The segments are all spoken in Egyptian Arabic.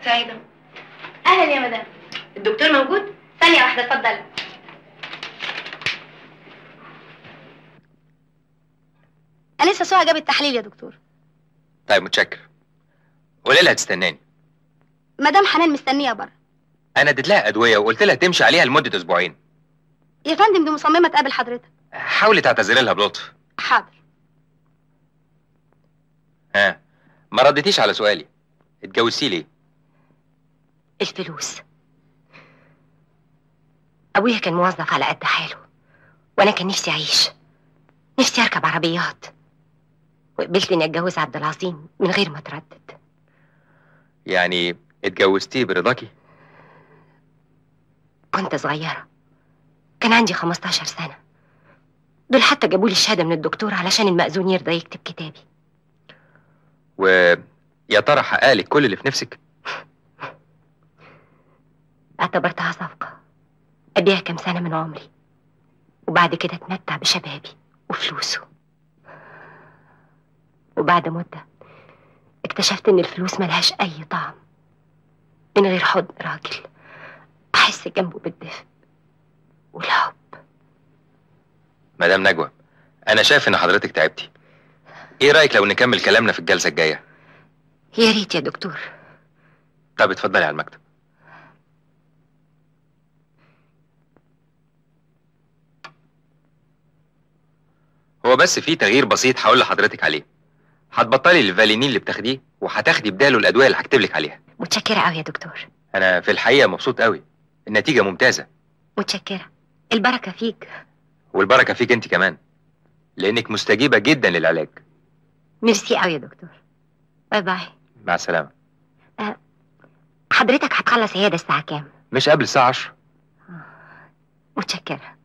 سعيدة اهلا يا مدام الدكتور موجود؟ ثانيه واحده اتفضلي انسه سوها جابت التحليل يا دكتور طيب متشكر قولي لها تستناني مدام حنان مستنيه بره انا اديت لها ادويه وقلت لها تمشي عليها لمده اسبوعين يا فندم دي مصممه تقابل حضرتك حاولي تعتذري لها بلطف حاضر ها ما ردتيش على سؤالي اتجوزتي ليه الفلوس أبويا كان موظف على قد حاله وأنا كان نفسي أعيش نفسي أركب عربيات وقبلت إني أتجوز عبد العظيم من غير ما أتردد يعني اتجوزتيه برضاكي كنت صغيرة كان عندي 15 سنة دول حتى جابوا لي الشهادة من الدكتور علشان المأذون يرضى يكتب كتابي ويا ترى حققلك كل اللي في نفسك اعتبرتها صفقة أديها كام سنة من عمري وبعد كده اتمتع بشبابي وفلوسه وبعد مدة اكتشفت إن الفلوس ملهاش أي طعم من غير حضن راجل أحس جنبه بالدفء والحب مدام نجوى انا شايف ان حضرتك تعبتي ايه رايك لو نكمل كلامنا في الجلسه الجايه يا ريت يا دكتور طب اتفضلي على المكتب هو بس في تغيير بسيط هقول لحضرتك عليه هتبطلي الفالينين اللي بتاخديه وهتاخدي بداله الادويه اللي هكتب لك عليها متشكرة أوي يا دكتور انا في الحقيقه مبسوط قوي النتيجه ممتازه متشكرة البركة فيك والبركه فيك انت كمان لانك مستجيبه جدا للعلاج ميرسي أوي يا دكتور باي باي مع السلامه حضرتك هتخلص عيادة الساعة كام؟ مش قبل الساعه 10 متشكرة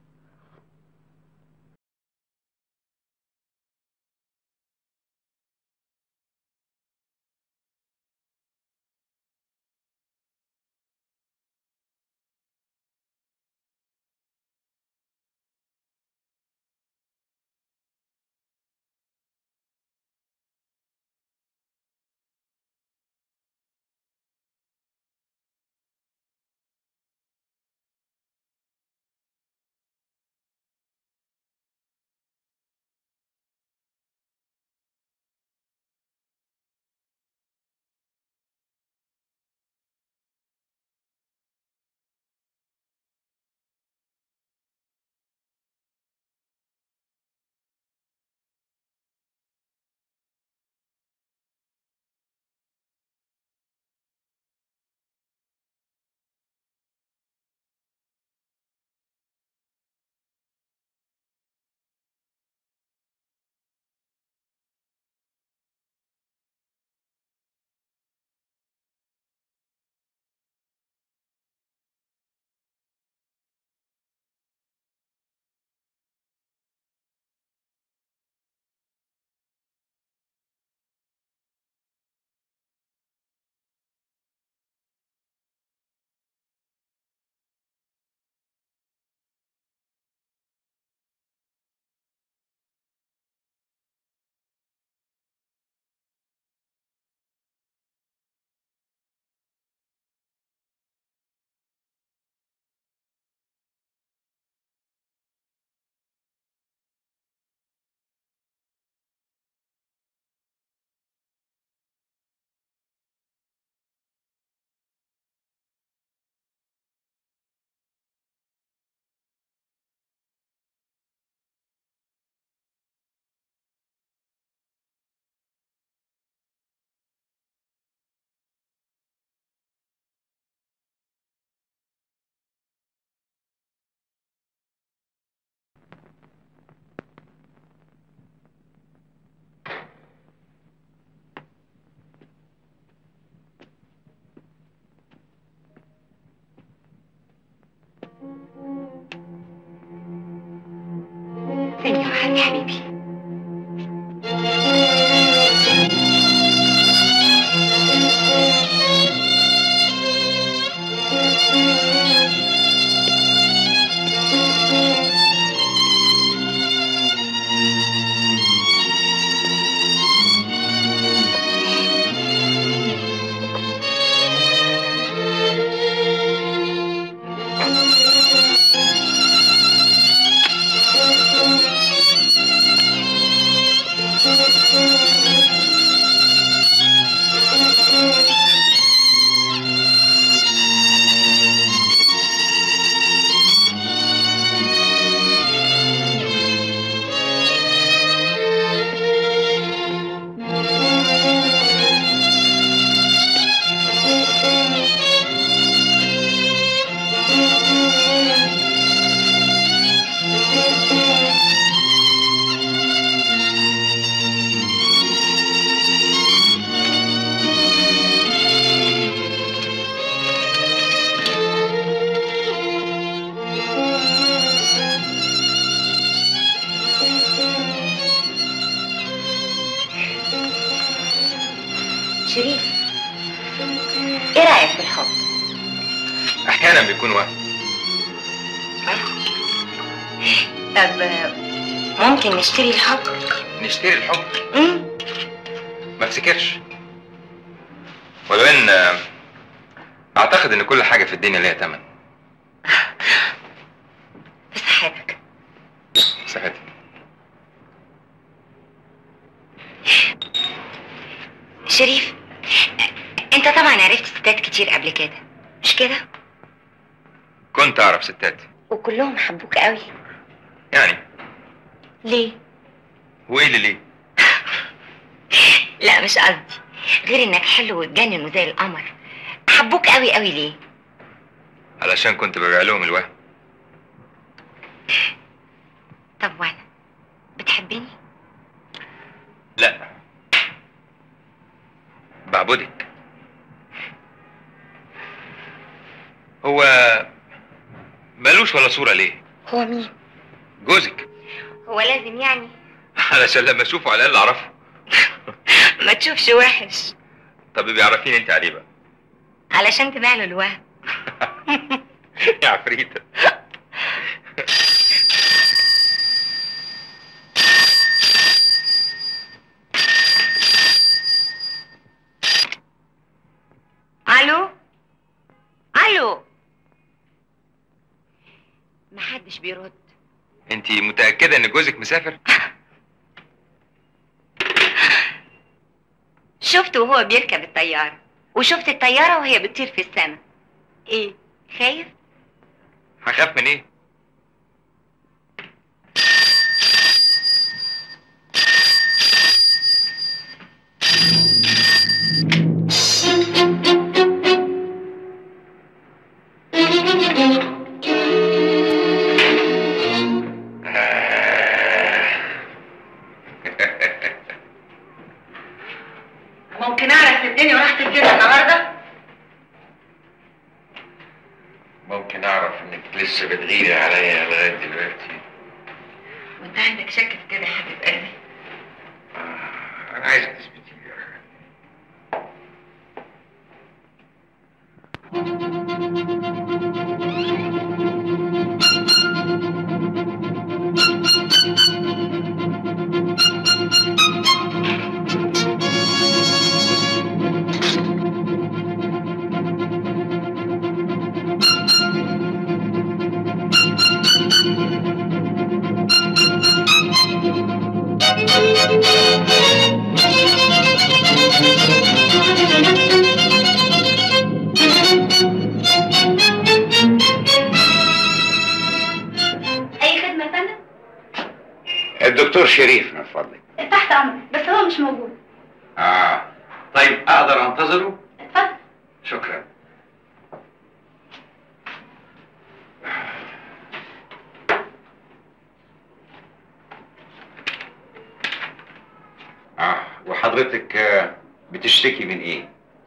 ثانية واحدة يا حبيبي ايه رايك في الحب احيانا بيكون وهم طب ممكن نشتري الحب نشتري الحب امم ما افتكرش ولو ان آه، اعتقد ان كل حاجه في الدنيا ليها ثمن في صحتك صحتي شريف انت طبعا عرفت ستات كتير قبل كده مش كده كنت اعرف ستات وكلهم حبوك قوي يعني ليه وايه اللي ليه لا مش قصدي غير انك حلو وتجنن وزي القمر حبوك قوي قوي ليه علشان كنت ببيع لهم الوهم طب وانا بتحبني لا بعبدك هو مالوش ولا صورة ليه هو مين جوزك هو لازم يعني علشان لما اشوفه على الاقل اعرفه ما تشوفش وحش طب بيعرفين انت عليه بقى علشان تبيع له الوهم يا عفريتة الو الو محدش بيرد انت متأكدة ان جوزك مسافر شفته وهو بيركب الطيارة وشفت الطيارة وهي بتطير في السماء ايه خايف هخاف من ايه ممكن اعرف الدنيا ورحت كده النهارده ممكن اعرف انك لسه بتغيري عليا لغاية دلوقتي وانت عندك شك في كده يا حبيب قلبي آه، انا عايزك تثبتي لي حاجة. اي خدمه يا فندم الدكتور شريف من فضلك تحت امرك بس هو مش موجود اه طيب اقدر انتظره اتفضل شكرا اه وحضرتك آه، بتشتكي من ايه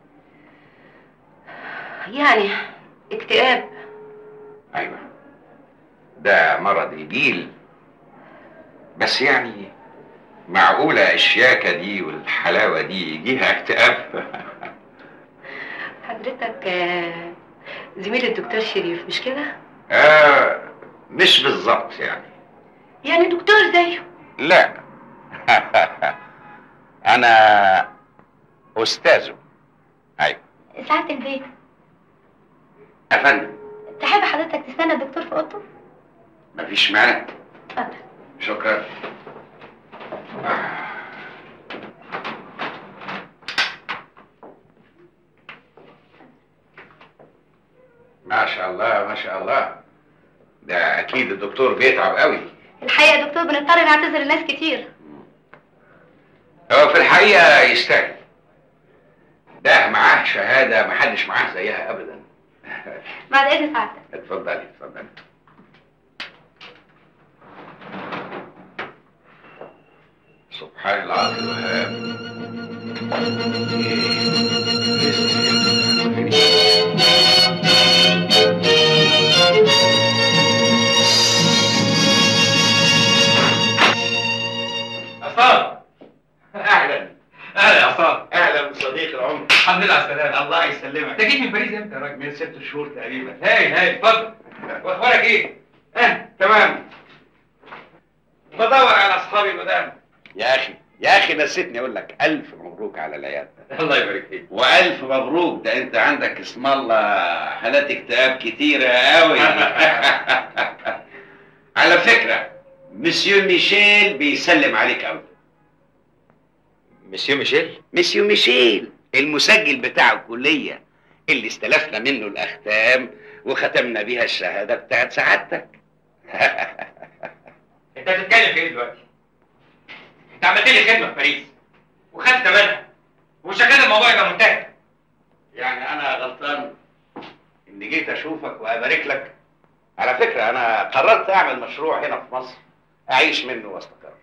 يعني اكتئاب ايوه ده مرض الجيل بس يعني معقولة الشياكة دي والحلاوة دي يجيها اكتئاب حضرتك آه، زميل الدكتور شريف مش كده آه مش بالظبط يعني يعني دكتور زيه لا انا استاذه ايوه ساعة البيت يا فندم تحب حضرتك تستنى الدكتور في اوضته مفيش مانع اتفضل شكرا ما شاء الله ما شاء الله ده اكيد الدكتور بيتعب قوي الحقيقه يا دكتور بنضطر نعتذر لناس كتير هو في الحقيقة يستاهل ده معاه شهادة محدش معاه زيها أبدا بعد اذن سعادتك اتفضلي اتفضلي سبحان الله الوهاب عصام اهلا اهلا يا عصام اهلا بصديق العمر الحمد لله على السلامه الله يسلمك انت جيت من باريس امتى يا راجل؟ من ست شهور تقريبا هاي هاي اتفضل واخبارك ايه؟ اه تمام بدور على اصحابي القدام يا اخي يا اخي نسيتني اقول لك الف مبروك على العيال الله يبارك فيك والف مبروك ده انت عندك اسم الله حالات اكتئاب كتيره قوي على فكره مسيو ميشيل بيسلم عليك قوي مسيو ميشيل مسيو ميشيل المسجل بتاع الكليه اللي استلفنا منه الاختام وختمنا بيها الشهاده بتاعت سعادتك انت بتتكلم في ايه دلوقتي؟ انت عملت لي خدمه في باريس وخدت ثمنها وشكل الموضوع يبقى منتهي يعني انا غلطان اني جيت اشوفك وابارك لك على فكره انا قررت اعمل مشروع هنا في مصر اعيش منه واستقر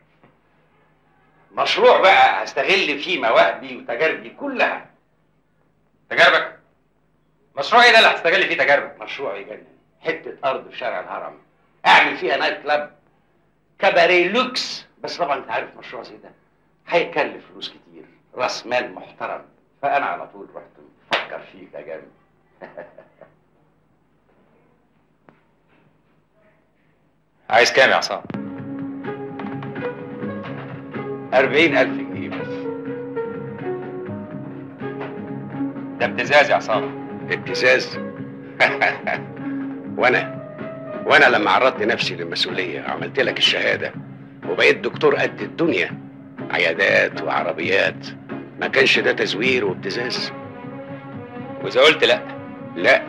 مشروع بقى هستغل فيه مواهبي وتجاربي كلها تجاربك مشروع ايه ده اللي هتستغل فيه تجاربك؟ مشروع يجنن حته ارض في شارع الهرم اعمل فيها نايت كلاب كباريه لوكس بس طبعا انت عارف مشروع زي ده هيكلف فلوس كتير راس مال محترم فانا على طول رحت مفكر فيك يا جامد عايز كام يا عصام؟ أربعين ألف جنيه بس ده ابتزاز يا عصام ابتزاز وانا وانا لما عرضت نفسي للمسؤوليه عملت لك الشهاده وبقيت دكتور قد الدنيا عيادات وعربيات ما كانش ده تزوير وابتزاز واذا قلت لا لا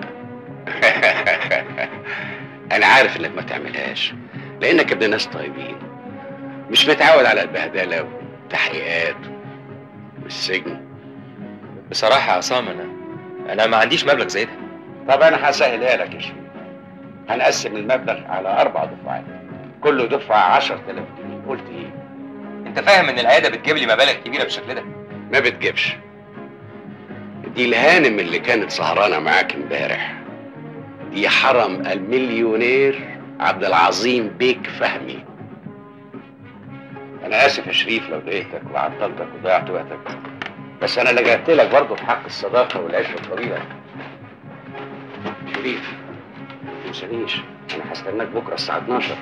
انا عارف انك ما تعملهاش لانك ابن ناس طيبين مش متعود على البهدله والتحقيقات والسجن بصراحه يا عصام انا انا ما عنديش مبلغ زي ده طب انا هسهلها لك يا شريف هنقسم المبلغ على اربع دفعات كل دفعه 10000 جنيه قلت ايه انت فاهم ان العياده بتجيب لي مبالغ كبيره بالشكل ده ما بتجيبش دي الهانم اللي كانت سهرانه معاك امبارح دي حرم المليونير عبد العظيم بيك فهمي انا اسف يا شريف لو ضايقتك وعطلتك وضيعت وقتك بس انا لجأت لك برضه في حق الصداقه والعشره الطويله شريف ما تنسانيش انا هستناك بكره الساعه 12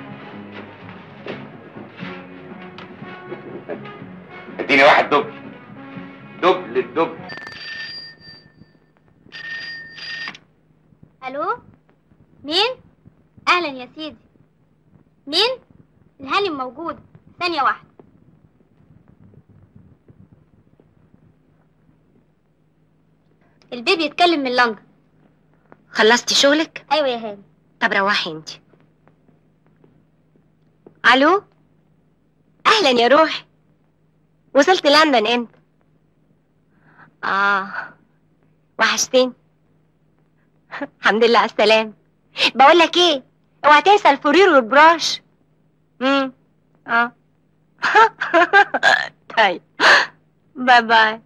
اديني واحد دبل دبل الدبل الو مين اهلا يا سيدي مين الهانم موجود ثانيه واحده البيبي يتكلم من لندن خلصتي شغلك ايوه يا هاني طب روحي انت الو اهلا يا روحي وصلت لندن امتى اه وحشتني الحمد لله على السلامه بقول لك ايه اوعى تنسى الفرير والبراش امم اه طيب باي باي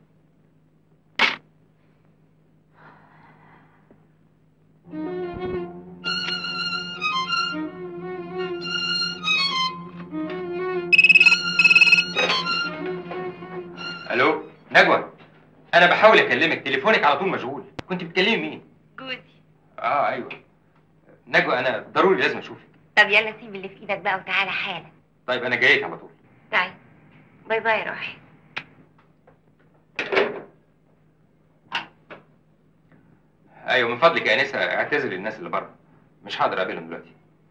الو نجوى انا بحاول اكلمك تليفونك على طول مشغول كنت بتكلمي مين جوزي اه ايوه نجوى انا ضروري لازم اشوفك طب يلا سيب اللي في ايدك بقى وتعالى حالا طيب انا جايك على طول طيب باي باي يا روحي ايوه من فضلك يا انسه اعتذر للناس اللي بره مش هقدر اقابلهم دلوقتي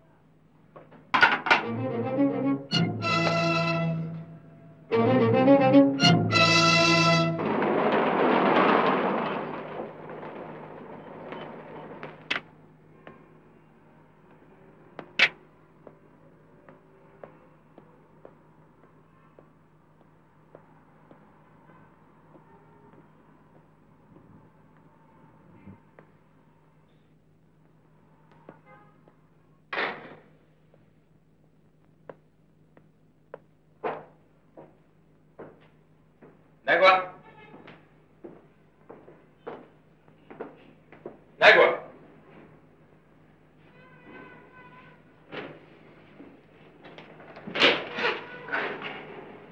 نجوى نجوى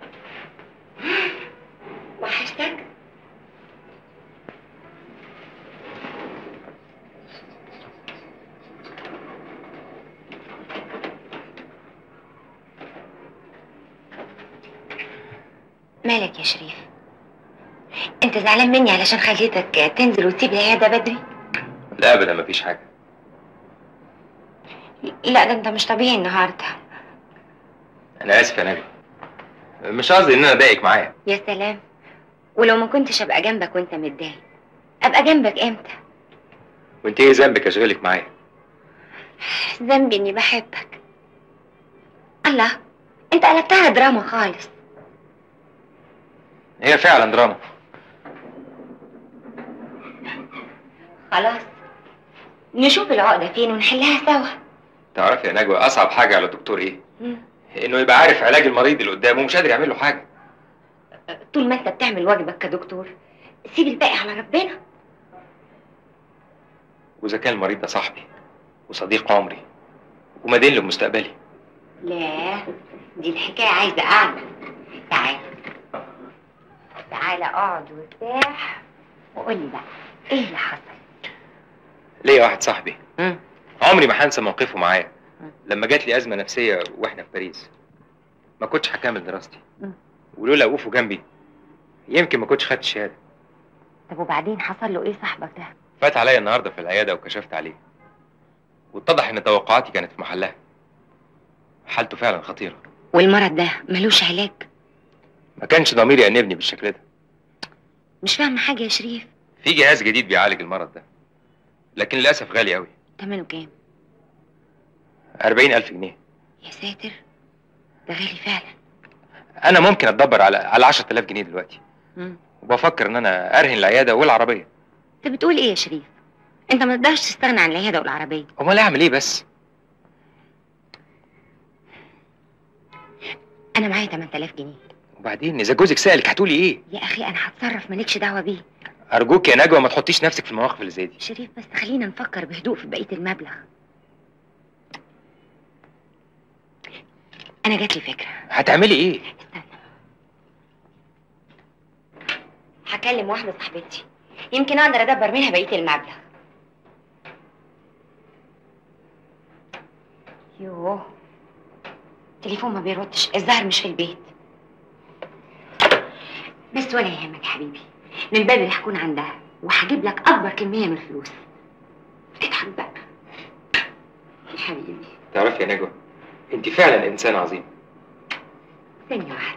وحشتك مالك يا شريف انت زعلان مني علشان خليتك تنزل وتسيب العياده بدري لا ابدا مفيش حاجه لا ده انت مش طبيعي النهارده انا اسف يا نبي مش قصدي ان انا اضايقك معايا يا سلام ولو ما كنتش ابقى جنبك وانت متضايق ابقى جنبك امتى وانت ايه ذنبك اشغلك معايا ذنبي اني بحبك الله انت قلبتها دراما خالص هي فعلا دراما خلاص نشوف العقده فين ونحلها سوا تعرفي يا نجوى اصعب حاجه على الدكتور ايه مم. انه يبقى عارف علاج المريض اللي قدامه ومش قادر يعمل له حاجه طول ما انت بتعمل واجبك كدكتور سيب الباقي على ربنا واذا كان المريض ده صاحبي وصديق عمري ومدين لمستقبلي لا دي الحكايه عايزه قعده تعال تعال اقعد وارتاح وقول لي بقى ايه اللي حصل ليا واحد صاحبي مم. عمري ما هنسى موقفه معايا مم. لما جات لي ازمه نفسيه واحنا في باريس ما كنتش هكمل دراستي مم. ولولا وقوفه جنبي يمكن ما كنتش خدت الشهاده طب وبعدين حصل له ايه صاحبك ده فات عليا النهارده في العياده وكشفت عليه واتضح ان توقعاتي كانت في محلها حالته فعلا خطيره والمرض ده ملوش علاج ما كانش ضميري يأنبني بالشكل ده مش فاهمه حاجه يا شريف في جهاز جديد بيعالج المرض ده لكن للاسف غالي قوي تمنه كام 40000 ألف جنيه يا ساتر ده غالي فعلا انا ممكن اتدبر على على 10000 جنيه دلوقتي مم. وبفكر ان انا ارهن العياده والعربيه انت بتقول ايه يا شريف انت ما تقدرش تستغنى عن العياده والعربيه امال اعمل ايه بس انا معايا 8000 جنيه وبعدين اذا جوزك سالك هتقولي ايه يا اخي انا هتصرف مالكش دعوه بيه ارجوك يا نجوى ما تحطيش نفسك في المواقف اللي زي دي شريف بس خلينا نفكر بهدوء في بقيه المبلغ انا جات لي فكره هتعملي ايه استنى هكلم واحده صاحبتي يمكن اقدر ادبر منها بقيه المبلغ يوه تليفون ما بيردش الظاهر مش في البيت بس ولا يهمك يا حبيبي من بدري هكون عندها وهجيب لك اكبر كميه من الفلوس اضحك بقى يا حبيبي تعرفي يا نجوى انت فعلا انسان عظيم ثانيه واحده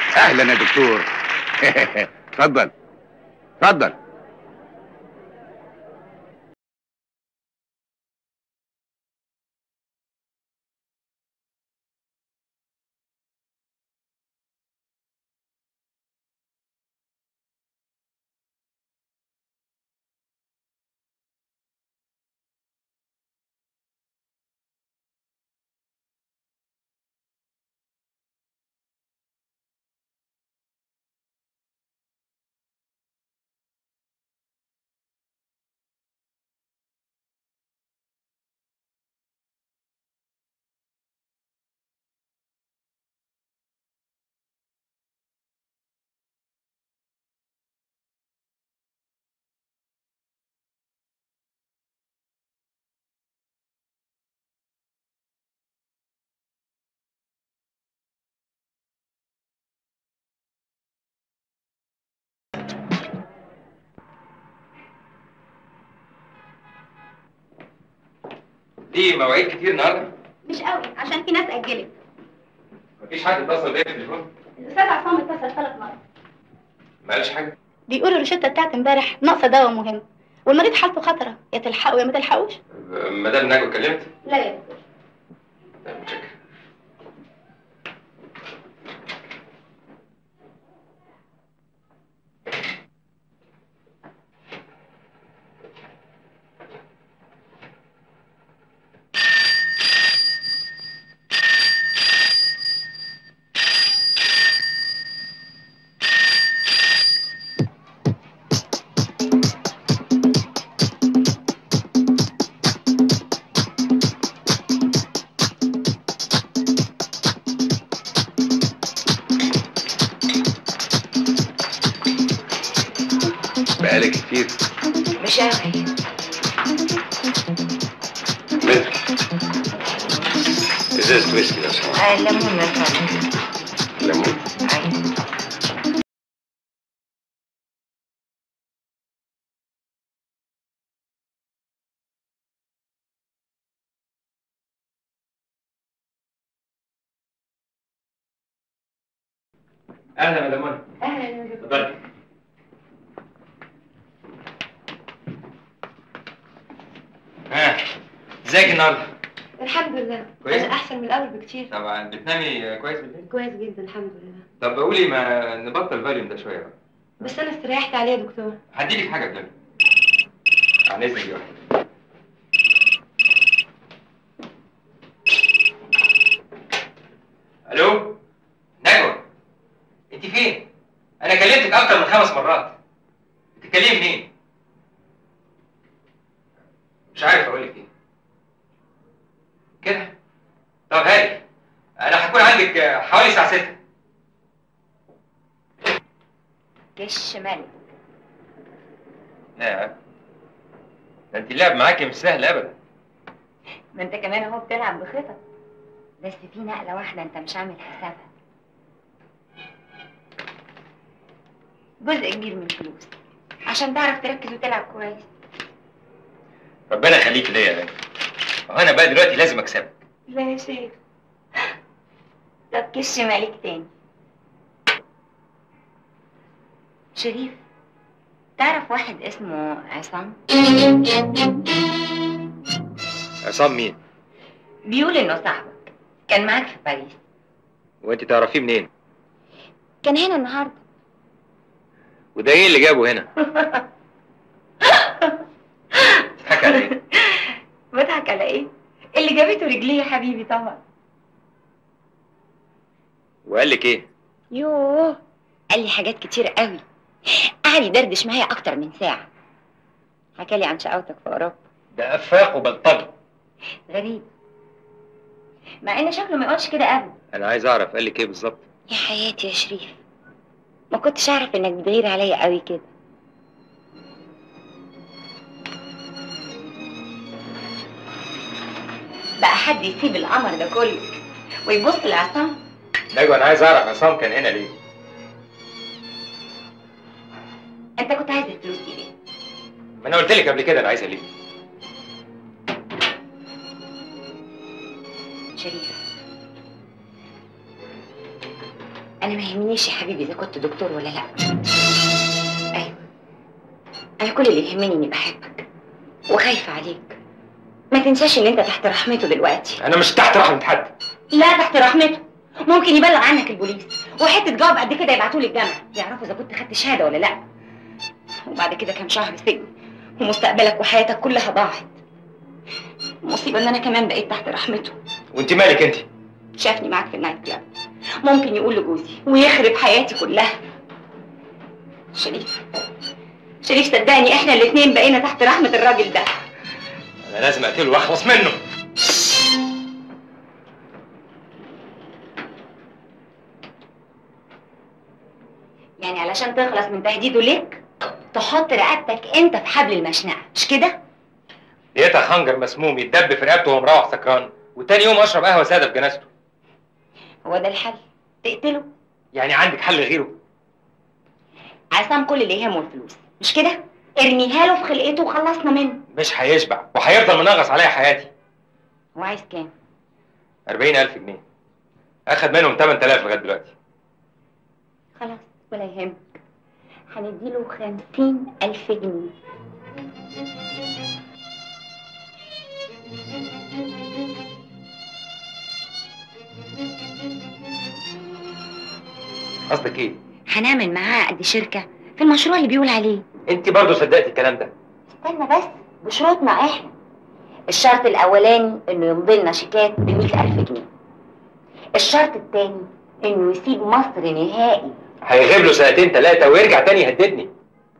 اهلا يا دكتور اتفضل اتفضل دي مواعيد كتير النهارده مش قوي عشان في ناس اجلت مفيش حد اتصل بيا في التليفون الاستاذ عصام اتصل ثلاث مرات ما قالش حاجه بيقولوا الروشته بتاعت امبارح ناقصه دواء مهم والمريض حالته خطره يا تلحقوا يا ما تلحقوش مدام نجوى اتكلمت لا يا دكتور طيب متشكر بقالك كتير مش قوي متر ازازة ويسكي لو سمحت الليمون من فضلك ليمون أيوة. اهلا مدام منى اهلا يا دكتور اتفضلي ها ازيك النهارده الحمد لله كويس؟ انا احسن من الاول بكتير طبعا بتنامي كويس بالليل كويس جدا الحمد لله طب قولي ما نبطل فاليوم ده شويه بقى بس انا استريحت عليه يا دكتور هديلك حاجه قدامي عن اذنك يا واحد الو نجوى انت فين انا كلمتك اكتر من خمس مرات بتتكلمي منين مش عارف اقول لك ايه كده طب هادي انا هكون عندك حوالي الساعه 6 جيش مالك لا ده انت اللعب معاكي مش سهل ابدا ما انت كمان اهو بتلعب بخطط بس في نقله واحده انت مش عامل حسابها جزء كبير من الفلوس عشان تعرف تركز وتلعب كويس ربنا يخليك ليا يا نجم وانا بقى دلوقتي لازم اكسبك لا يا شيخ طب كش مالك تاني شريف تعرف واحد اسمه عصام عصام مين بيقول انه صاحبك كان معاك في باريس وانت تعرفيه منين كان هنا النهارده وده ايه اللي جابه هنا تضحك على ايه بضحك على ايه اللي جابته رجليه يا حبيبي طبعا وقال لك ايه يوه قال لي حاجات كتير قوي قعد يدردش معايا اكتر من ساعه حكى لي عن شقاوتك في اوروبا ده افاق وبلطجي غريب مع ان شكله ما يقولش كده ابدا انا عايز اعرف قال لك ايه بالظبط يا حياتي يا شريف ما كنتش اعرف انك بتغير عليا قوي كده بقى حد يسيب القمر ده كله ويبص لعصام نجوى انا عايز اعرف عصام كان هنا ليه انت كنت عايز الفلوس دي ليه ما انا قلت لك قبل كده انا عايزها ليه شريف انا ما يهمنيش يا حبيبي اذا كنت دكتور ولا لا ايوه انا كل اللي يهمني اني بحبك وخايفه عليك ما تنساش ان انت تحت رحمته دلوقتي انا مش تحت رحمه حد لا تحت رحمته ممكن يبلغ عنك البوليس وحته جواب قد كده يبعتوه للجامعه يعرفوا اذا كنت خدت شهاده ولا لا وبعد كده كام شهر سجن ومستقبلك وحياتك كلها ضاعت المصيبه ان انا كمان بقيت تحت رحمته وانت مالك انت شافني معاك في النايت كلاب ممكن يقول لجوزي ويخرب حياتي كلها شريف شريف صدقني احنا الاتنين بقينا تحت رحمه الراجل ده انا لازم اقتله واخلص منه يعني علشان تخلص من تهديده ليك تحط رقبتك انت في حبل المشنقه مش كده لقيتها خنجر مسموم يتدب في رقبته وهو مروح سكران وتاني يوم اشرب قهوه ساده في جنازته هو ده الحل تقتله يعني عندك حل غيره عصام كل اللي يهمه الفلوس مش كده ارميها له في خلقته وخلصنا منه مش هيشبع وهيفضل منغص عليا حياتي هو عايز كام 40000 جنيه اخد منهم 8000 لغايه دلوقتي خلاص ولا يهمك هنديله خمسين ألف جنيه قصدك ايه هنعمل معاه قد شركة في المشروع اللي بيقول عليه انت برضه صدقتي الكلام ده استنى بس بشروطنا احنا الشرط الأولاني إنه يمضي لنا شيكات بمئة ألف جنيه الشرط التاني إنه يسيب مصر نهائي هيغيب له سنتين ثلاثه ويرجع تاني يهددني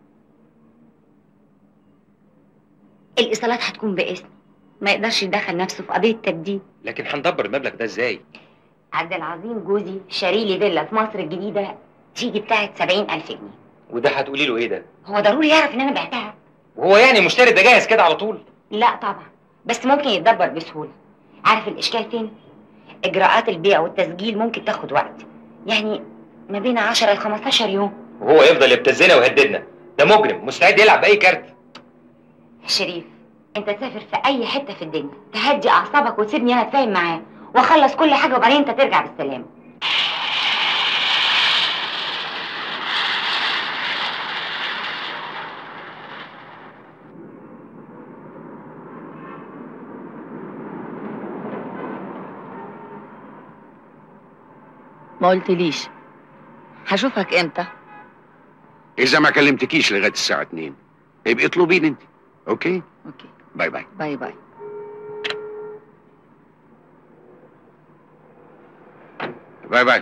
الإيصالات هتكون باسمي ما يقدرش يدخل نفسه في قضية تجديد لكن هندبر المبلغ ده ازاي عبد العظيم جوزي شاري لي فيلا في مصر الجديدة تيجي بتاعت سبعين ألف جنيه وده هتقولي له ايه ده هو ضروري يعرف إن أنا بعتها وهو يعني مشتري ده جاهز كده على طول لا طبعا بس ممكن يتدبر بسهولة عارف الإشكال فين؟ إجراءات البيع والتسجيل ممكن تاخد وقت يعني ما بين 10 ل 15 يوم وهو يفضل يبتزنا ويهددنا ده مجرم مستعد يلعب باي كارت شريف انت تسافر في اي حته في الدنيا تهدي اعصابك وتسيبني انا اتفاهم معاه واخلص كل حاجه وبعدين انت ترجع بالسلامه ما قلتليش هشوفك امتى اذا ما كلمتكيش لغايه الساعه 2 يبقى اطلبيني انت اوكي اوكي باي باي باي باي باي باي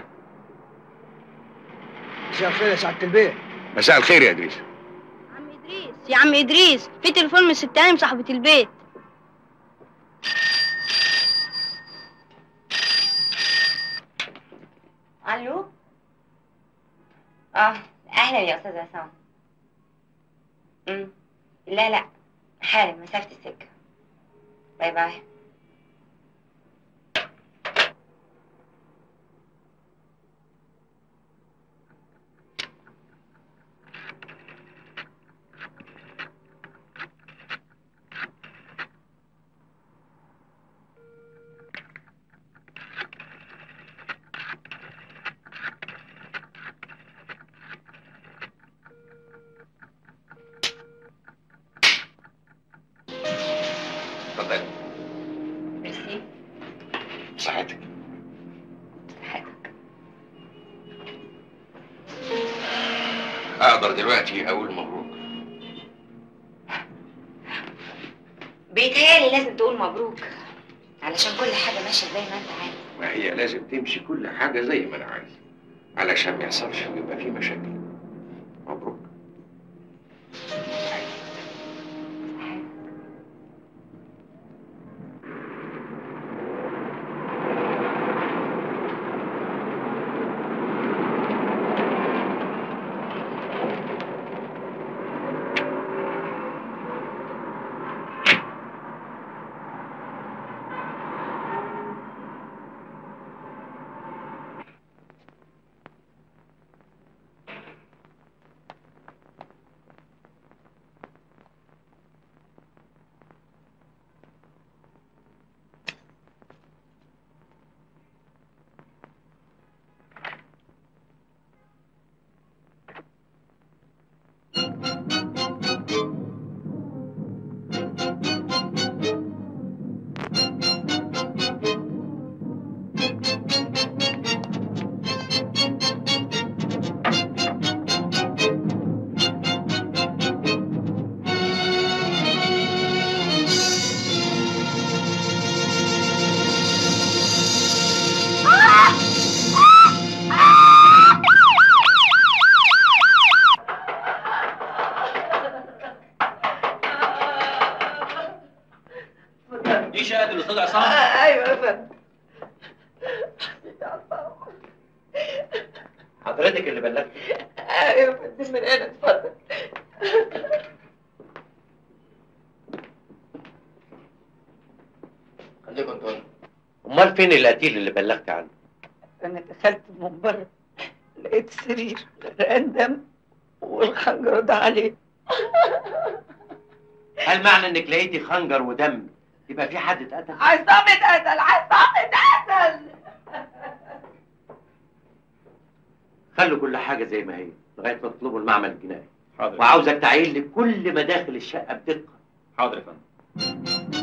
مساء الخير يا سعاده البيت مساء الخير يا ادريس عم ادريس يا عم ادريس في تليفون من الست هانم صاحبة البيت الو اه اهلا يا استاذ عصام امم لا لا حالا مسافه السكه باي باي اتفضلي ميرسي صحتك صحتك اقدر دلوقتي اقول مبروك بيتهيألي لازم تقول مبروك علشان كل حاجه ماشيه زي ما انت عايز ما هي لازم تمشي كل حاجه زي ما انا عايز علشان ما يحصلش ويبقى في مشاكل مبروك شقه الاستاذ عصام ايوه يا فندم حضرتك اللي بلغت ايوه يا فندم من هنا اتفضل خليكم انتوا امال فين القتيل اللي بلغت عنه انا دخلت من بره لقيت السرير غرقان دم والخنجر ده عليه هل معنى انك لقيتي خنجر ودم يبقى في حد اتقتل عصام اتقتل عصام اتقتل خلوا كل حاجه زي ما هي لغايه ما تطلبوا المعمل الجنائي حاضر وعاوزك تعين لي كل مداخل الشقه بدقه حاضر يا فندم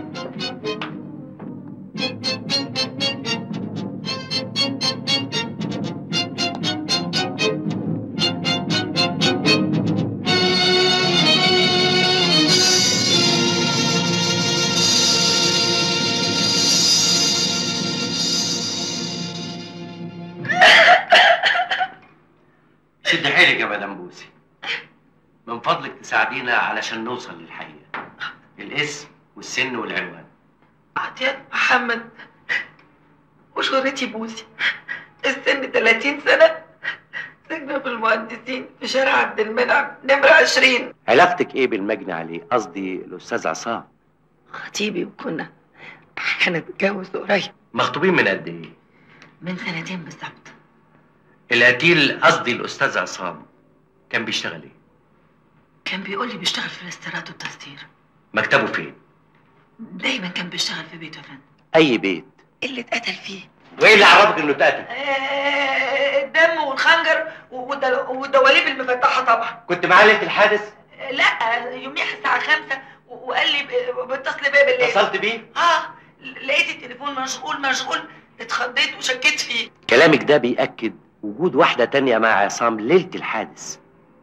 شد حيلك يا مدام بوسي من فضلك تساعدينا علشان نوصل للحقيقه الاسم والسن والعنوان عطيات محمد وشهرتي بوسي السن 30 سنة سجن في المهندسين في شارع عبد المنعم نمرة 20 علاقتك ايه بالمجني عليه قصدي الاستاذ عصام خطيبي وكنا هنتجوز قريب مخطوبين من قد ايه من سنتين بالظبط القتيل قصدي الاستاذ عصام كان بيشتغل ايه كان بيقول لي بيشتغل في الاستيراد والتصدير مكتبه فين دايما كان بيشتغل في بيته يا فندم اي بيت اللي اتقتل فيه وايه اللي عرفك انه اتقتل الدم والخنجر والدل- والدواليب المفتحة طبعا كنت معاه ليله الحادث لا يوميها الساعة خمسة و- وقال لي ب- بتصل بيا بالليل اتصلت بيه اه لقيت التليفون مشغول مشغول اتخضيت وشكيت فيه كلامك ده بيأكد وجود واحدة تانية مع عصام ليلة الحادث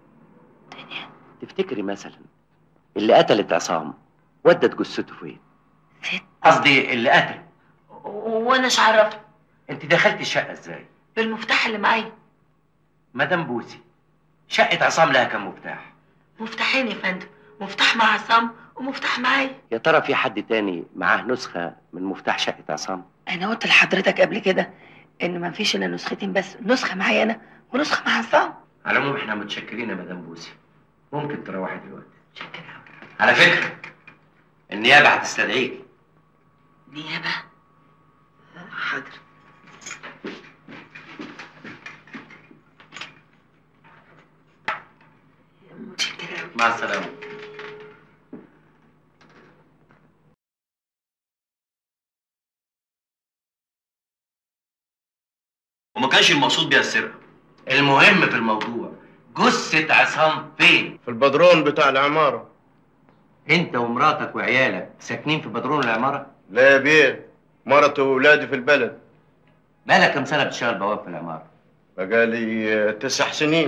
تفتكري مثلا اللي قتلت عصام ودت جثته فين؟ ست. قصدي اللي قتل وانا مش عرفت انت دخلت الشقة ازاي؟ بالمفتاح اللي معايا مدام بوسي شقة عصام لها كم مفتاح؟ مفتاحين يا فندم مفتاح مع عصام ومفتاح معايا يا ترى في حد تاني معاه نسخة من مفتاح شقة عصام؟ انا قلت لحضرتك قبل كده ان ما فيش الا نسختين بس نسخه معايا انا ونسخه مع عصام على العموم احنا متشكرين يا مدام بوسي ممكن تروحي دلوقتي شكرا على فكرة النيابة هتستدعيكي نيابه حاضر متشكرة أوي. مع السلامة وما كانش المقصود بيها السرقه المهم في الموضوع جثة عصام فين؟ في البدرون بتاع العمارة انت ومراتك وعيالك ساكنين في بدرون العمارة؟ لا يا بيه مرتي وولادي في البلد بقالك كم سنة بتشتغل بواب في العمارة؟ بقالي آه، تسع سنين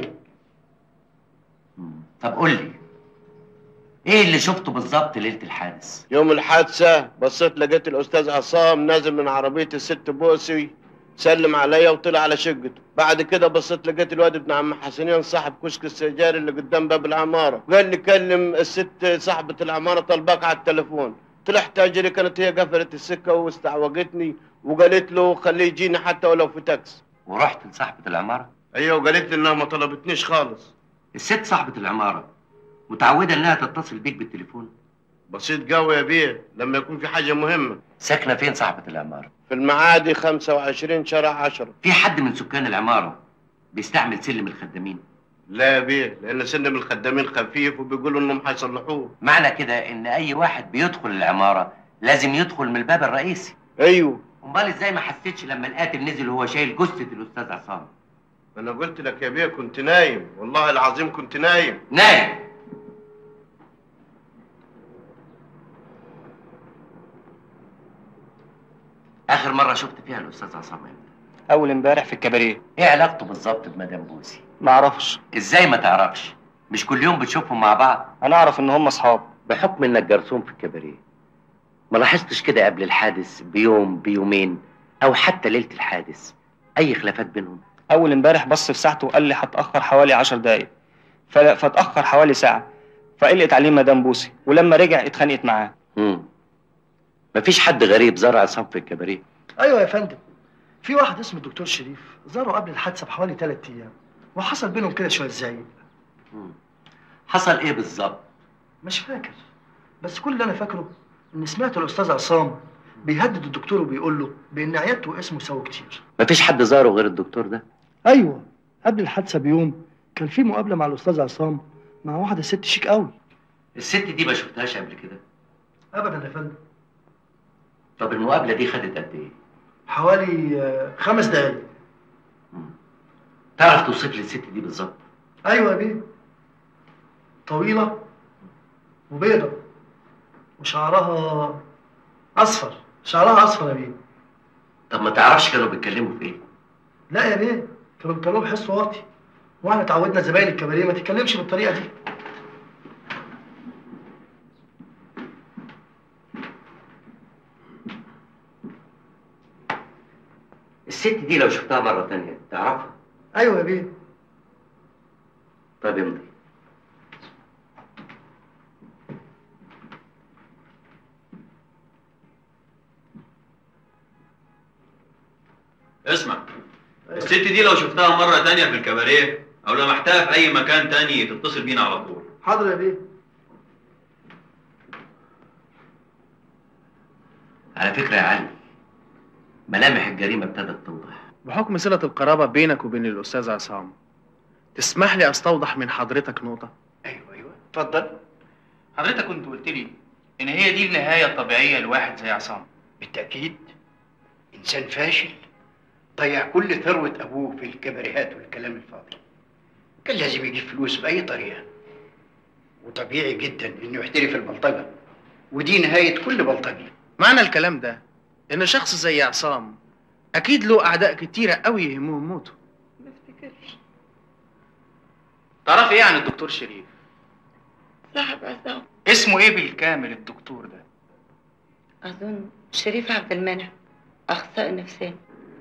طب قول لي ايه اللي شفته بالظبط ليلة الحادث؟ يوم الحادثة بصيت لقيت الأستاذ عصام نازل من عربية الست بوسي سلم عليا وطلع على شقته بعد كده بصيت لقيت الواد ابن عم حسنين صاحب كشك السجاري اللي قدام باب العمارة قال لي كلم الست صاحبة العمارة طلبك على التليفون طلعت اجري كانت هي قفلت السكة واستعوجتني وقالت له خليه يجيني حتى ولو في تاكس ورحت لصاحبة العمارة؟ ايوه وقالت لي انها ما طلبتنيش خالص الست صاحبة العمارة متعودة انها تتصل بيك بالتليفون بسيط قوي يا بيه لما يكون في حاجة مهمة ساكنة فين صاحبة العمارة؟ في المعادي 25 شارع 10 في حد من سكان العمارة بيستعمل سلم الخدامين لا يا بيه لان سلم الخدامين خفيف وبيقولوا انهم هيصلحوه معنى كده ان اي واحد بيدخل العمارة لازم يدخل من الباب الرئيسي ايوه امال ازاي ما حسيتش لما القاتل نزل وهو شايل جثة الاستاذ عصام انا قلت لك يا بيه كنت نايم والله العظيم كنت نايم نايم اخر مرة شفت فيها الاستاذ عصام امتى؟ اول امبارح في الكباريه ايه علاقته بالظبط بمدام بوسي؟ ما اعرفش ازاي ما تعرفش؟ مش كل يوم بتشوفهم مع بعض؟ انا اعرف ان هم اصحاب بحكم انك جرسون في الكباريه ما لاحظتش كده قبل الحادث بيوم بيومين او حتى ليله الحادث اي خلافات بينهم اول امبارح بص في ساعته وقال لي هتاخر حوالي 10 دقايق ف- فاتاخر حوالي ساعه فقلقت عليه مدام بوسي ولما رجع اتخانقت معاه امم مفيش حد غريب زرع عصام في الكباريه ايوه يا فندم في واحد اسمه الدكتور شريف زاره قبل الحادثه بحوالي ثلاث ايام وحصل بينهم كده شويه زعيق حصل ايه بالظبط مش فاكر بس كل اللي انا فاكره ان سمعت الاستاذ عصام بيهدد الدكتور وبيقول له بان عيادته واسمه سوا كتير مفيش حد زاره غير الدكتور ده ايوه قبل الحادثه بيوم كان في مقابله مع الاستاذ عصام مع واحده ست شيك قوي الست دي ما شفتهاش قبل كده ابدا يا فندم طب المقابله دي خدت قد ايه حوالي آه، خمس دقايق تعرف توصف لي الست دي بالظبط ايوه يا بيه طويله وبيضه وشعرها اصفر شعرها اصفر يا بيه طب ما تعرفش كانوا بيتكلموا في ايه لا يا بيه كانوا بيتكلموا بحس واطي واحنا اتعودنا زباين الكباريه ما تتكلمش بالطريقه دي الست دي لو شفتها مره تانية تعرفها ايوه يا بيه طب امضي اسمع الست دي لو شفتها مرة تانية في الكباريه أو لمحتها في أي مكان تاني تتصل بينا على طول حاضر يا بيه على فكره يا علي ملامح الجريمه ابتدت توضح بحكم صلة القرابة بينك وبين الأستاذ عصام تسمح لي أستوضح من حضرتك نقطة؟ اتفضل حضرتك كنت قلت لي ان هي دي النهايه الطبيعيه لواحد زي عصام بالتأكيد إنسان فاشل ضيع كل ثروة أبوه في الكباريهات والكلام الفاضي كان لازم يجيب فلوس بأي طريقة وطبيعي جدا إنه يحترف البلطجة ودي نهاية كل بلطجي معنى الكلام ده إن شخص زي عصام أكيد له أعداء كتيرة قوي يهمهم موته تعرف إيه عن الدكتور شريف؟ صاحب عصام اسمه ايه بالكامل الدكتور ده أظن شريف عبد المنعم أخصائي نفساني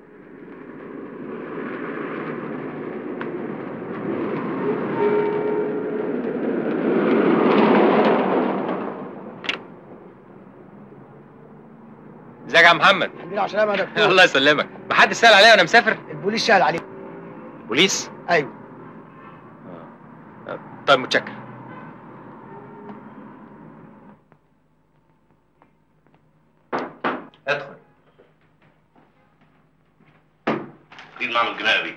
ازيك يا محمد الحمد لله على السلامة يا دكتور الله يسلمك محدش سأل عليا وانا مسافر البوليس سأل عليك بوليس ايوه طيب متشكر ادخل في المعمل الجنائي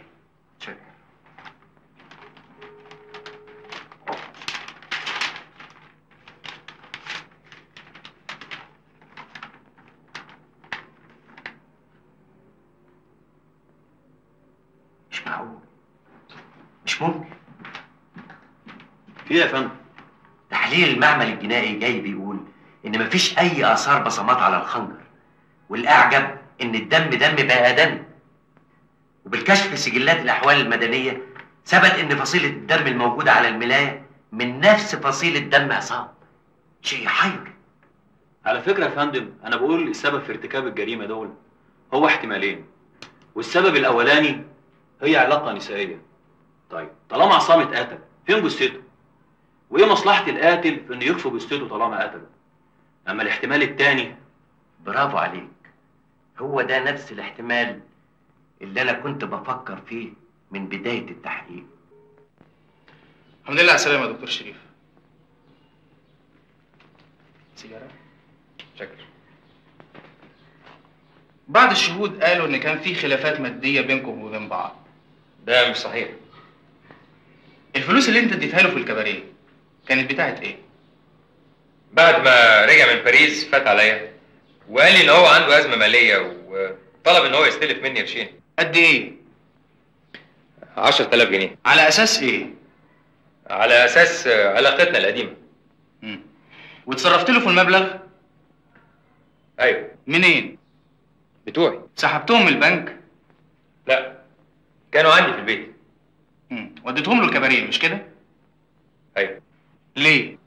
مش معقول مش ممكن في ايه يا فندم؟ تحليل المعمل الجنائي جاي بيقول ان مفيش اي اثار بصمات على الخنجر والاعجب ان الدم دم بني ادم وبالكشف في سجلات الاحوال المدنيه ثبت ان فصيله الدم الموجوده على الملايه من نفس فصيله دم عصام شيء يحير على فكرة يا فندم أنا بقول السبب في ارتكاب الجريمة دول هو احتمالين والسبب الأولاني هي علاقة نسائية طيب طالما عصام اتقتل فين جثته؟ وإيه مصلحة القاتل في إنه يخفي جثته طالما قتله؟ أما الاحتمال التاني برافو عليك هو ده نفس الاحتمال اللي انا كنت بفكر فيه من بدايه التحقيق الحمد لله على السلامه يا دكتور شريف سيجاره شكرا بعض الشهود قالوا ان كان في خلافات ماديه بينكم وبين بعض ده مش صحيح الفلوس اللي انت اديتها له في الكباريه كانت بتاعت ايه بعد ما رجع من باريس فات عليا وقال لي ان هو عنده ازمه ماليه وطلب ان هو يستلف مني قرشين قد ايه 10000 جنيه على اساس ايه على اساس علاقتنا القديمه وتصرفت له في المبلغ ايوه منين بتوعي سحبتهم من البنك لا كانوا عندي في البيت مم. وديتهم له الكباريه مش كده ايوه ليه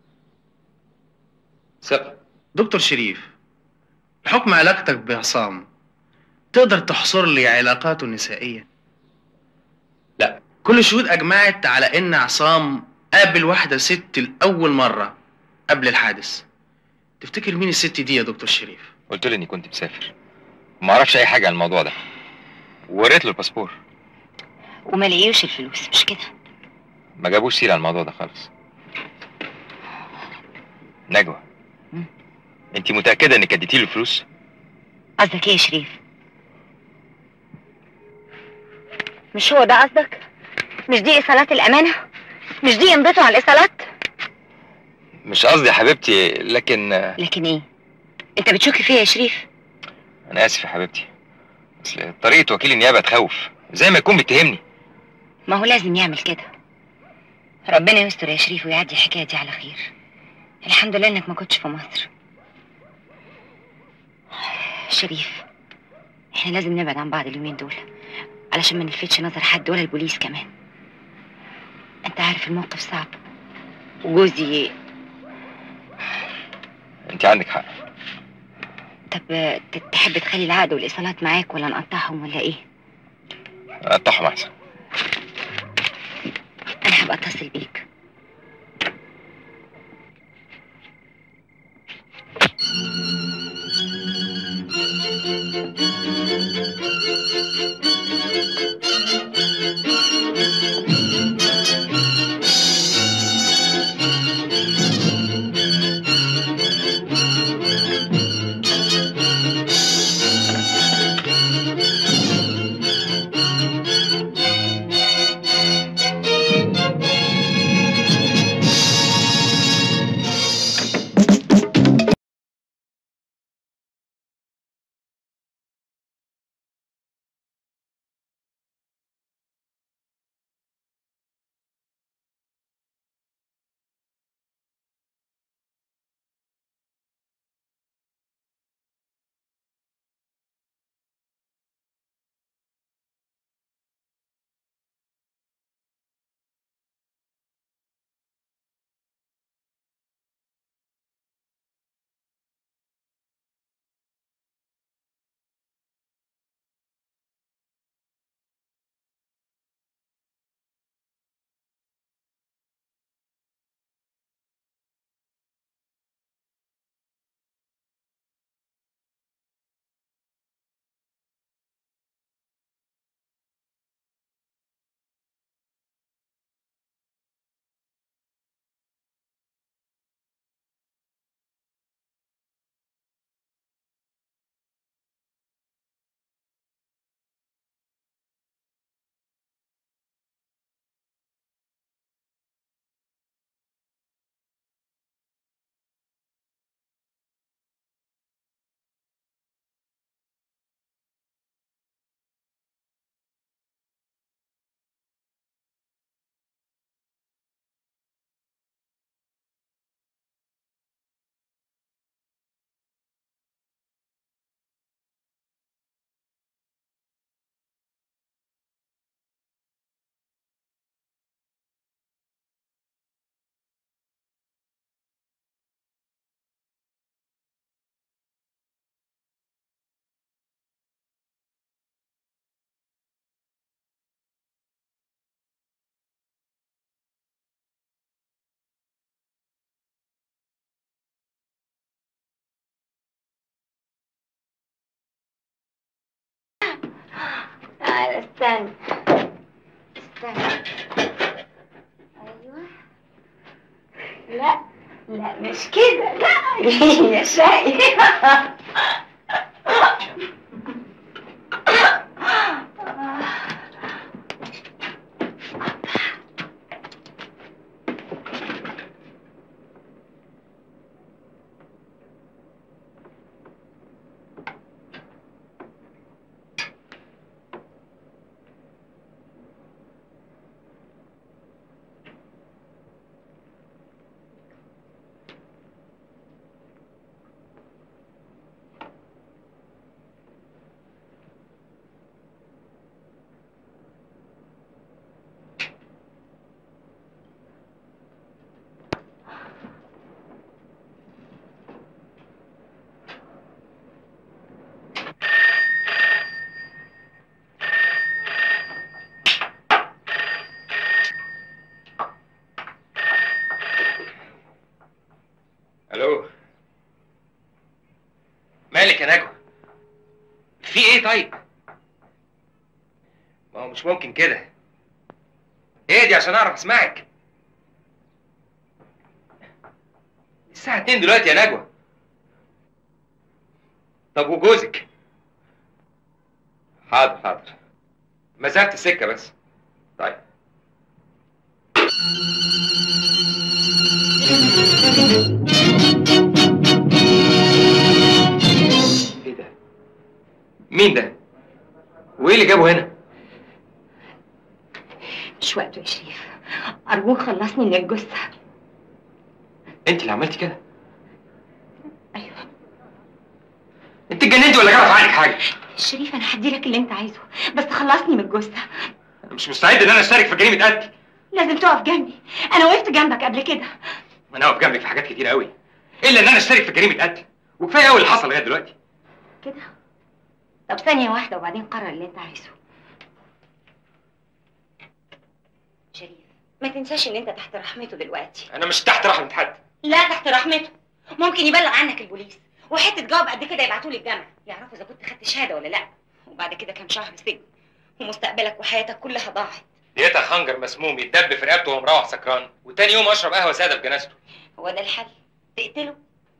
ثقه دكتور شريف بحكم علاقتك بعصام تقدر تحصر لي علاقاته النسائية لا كل الشهود أجمعت على إن عصام قابل واحدة ست لأول مرة قبل الحادث تفتكر مين الست دي يا دكتور شريف قلت له اني كنت مسافر وما اعرفش اي حاجه عن الموضوع ده ووريت له الباسبور وما لقيوش الفلوس مش كده ما جابوش سيره عن الموضوع ده خالص نجوى انت متاكده انك اديتي له الفلوس قصدك ايه يا شريف مش هو ده قصدك مش دي ايصالات الامانه مش دي امضته على الايصالات مش قصدي يا حبيبتي لكن لكن ايه انت بتشك فيا يا شريف انا اسف يا حبيبتي اصل طريقه وكيل النيابه تخوف زي ما يكون بيتهمني ما هو لازم يعمل كده ربنا يستر يا شريف ويعدي الحكايه دي على خير الحمد لله انك ما كنتش في مصر شريف احنا لازم نبعد عن بعض اليومين دول علشان ما نلفتش نظر حد ولا البوليس كمان انت عارف الموقف صعب وجوزي انت عندك حق طب ت- تحب تخلي العقد والايصالات معاك ولا نقطعهم ولا ايه قطعهم احسن انا هبقى اتصل بيك تعال استنى استنى ايوه لا لا مش كده لا يا شقي مالك يا نجوى في ايه طيب ما هو مش ممكن كده ايه دي عشان اعرف اسمعك الساعة 2 دلوقتي يا نجوى طب وجوزك حاضر حاضر مسافة السكة بس طيب ايه ده مين ده وايه اللي جابه هنا مش وقته يا شريف أرجوك خلصني من الجثة انت اللي عملتي كده ايوه انت اتجننتي ولا جرى في عقلك حاجه شريف أنا هدي لك اللي أنت عايزه بس خلصني من الجثة انا مش مستعد ان انا اشترك في جريمه قتل لازم تقف جنبي أنا وقفت جنبك قبل كده انا واقف جنبك في حاجات كتير قوي الا ان انا اشترك في جريمه قتل وكفايه قوي اللي حصل لغايه دلوقتي كده طب ثانية واحدة وبعدين قرر اللي أنت عايزه شريف ما تنساش إن أنت تحت رحمته دلوقتي انا مش تحت رحمه حد لا تحت رحمته ممكن يبلغ عنك البوليس وحته جواب قد كده يبعتوا لي الجامعه يعرفوا اذا كنت خدت شهاده ولا لا وبعد كده كام شهر سجن ومستقبلك وحياتك كلها ضاعت لقيتها خنجر مسموم يتدب في رقبته وهو مروح سكران وتاني يوم اشرب قهوه ساده في جنازته هو ده الحل تقتله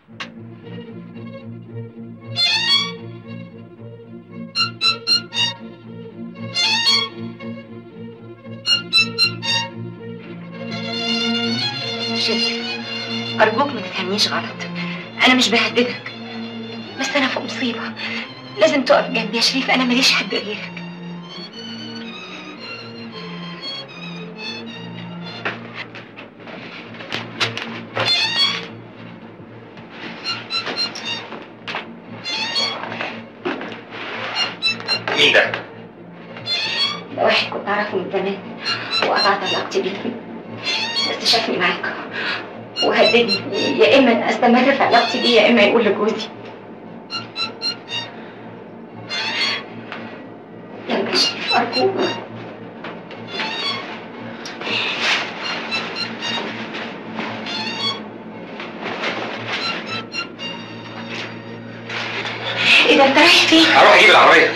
شريف أرجوك ما تفهمنيش غلط أنا مش بهددك بس أنا في مصيبة لازم تقف جنبي يا شريف أنا ماليش حد غيرك مين ده؟ ده واحد كنت أعرفه من زمان وقطعت علاقتي بيه بس شافني معاك وهددني يا إما أستمر في علاقتي بيه يا إما يقول لجوزي يلا يا شريف أرجوك إيه ده أنت رايح فين؟ هروح اجيب العربيه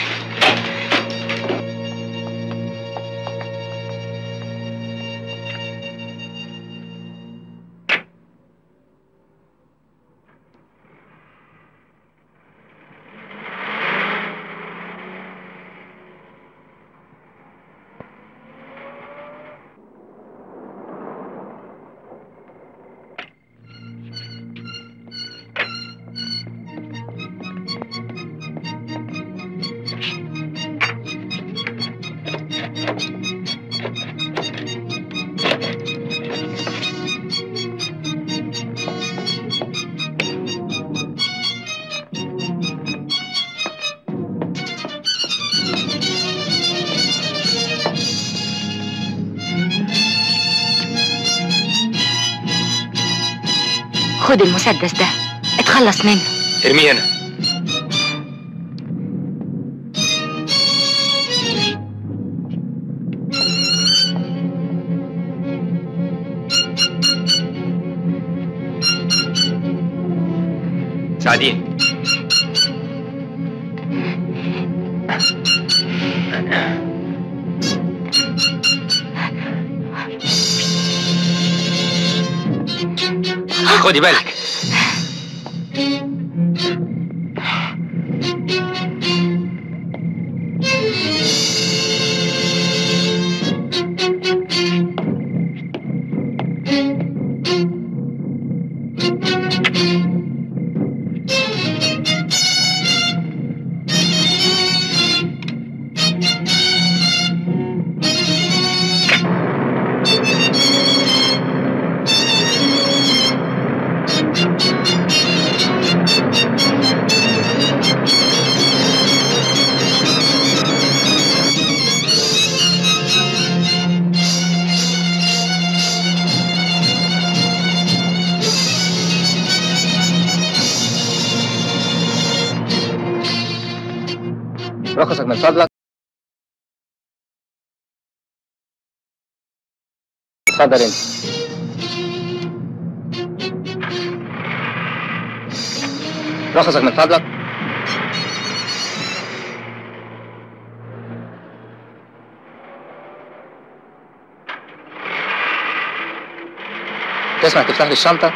خد المسدس ده اتخلص منه ارميه هنا سعدين خدي بالك رخصك من فضلك اتفضل انت رخصك من فضلك تسمع تفتح لي الشنطة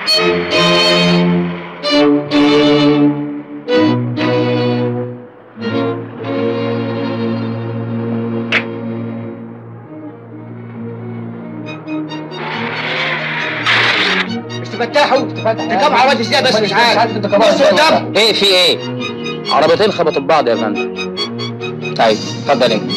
مش تفتحوا تركبوا عربيات ازاي بس مش عارف بص قدام ايه في ايه عربيتين خبطوا ببعض يا فندم طيب اتفضل انت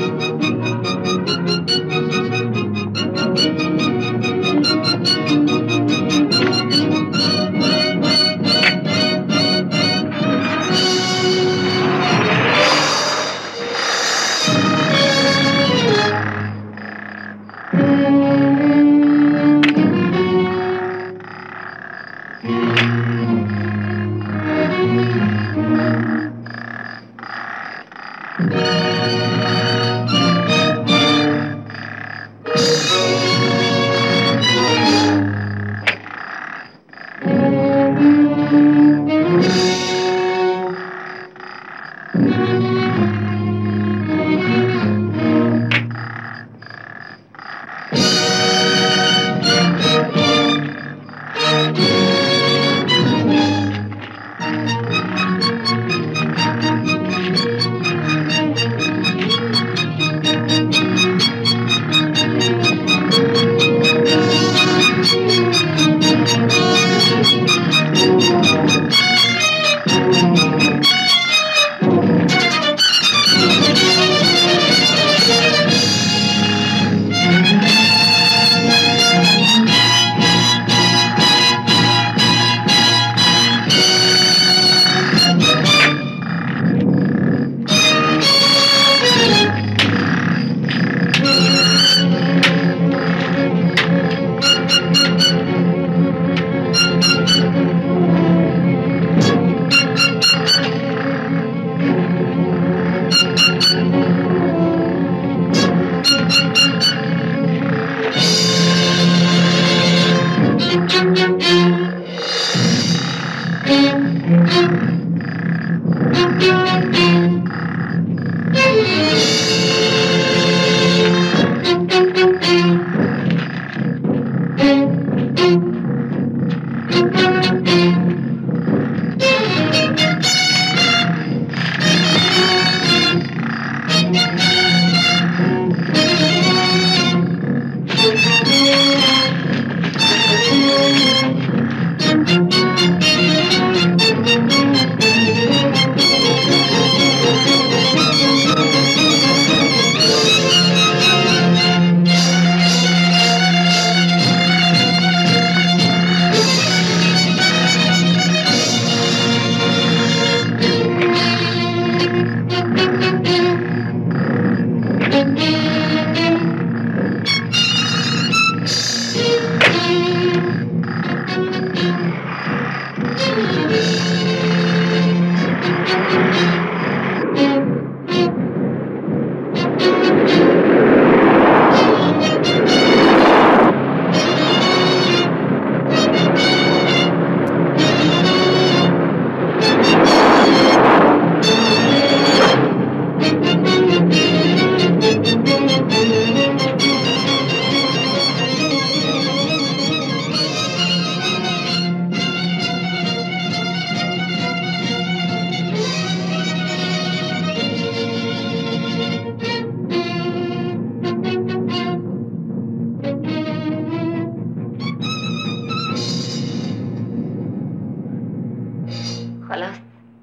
خلاص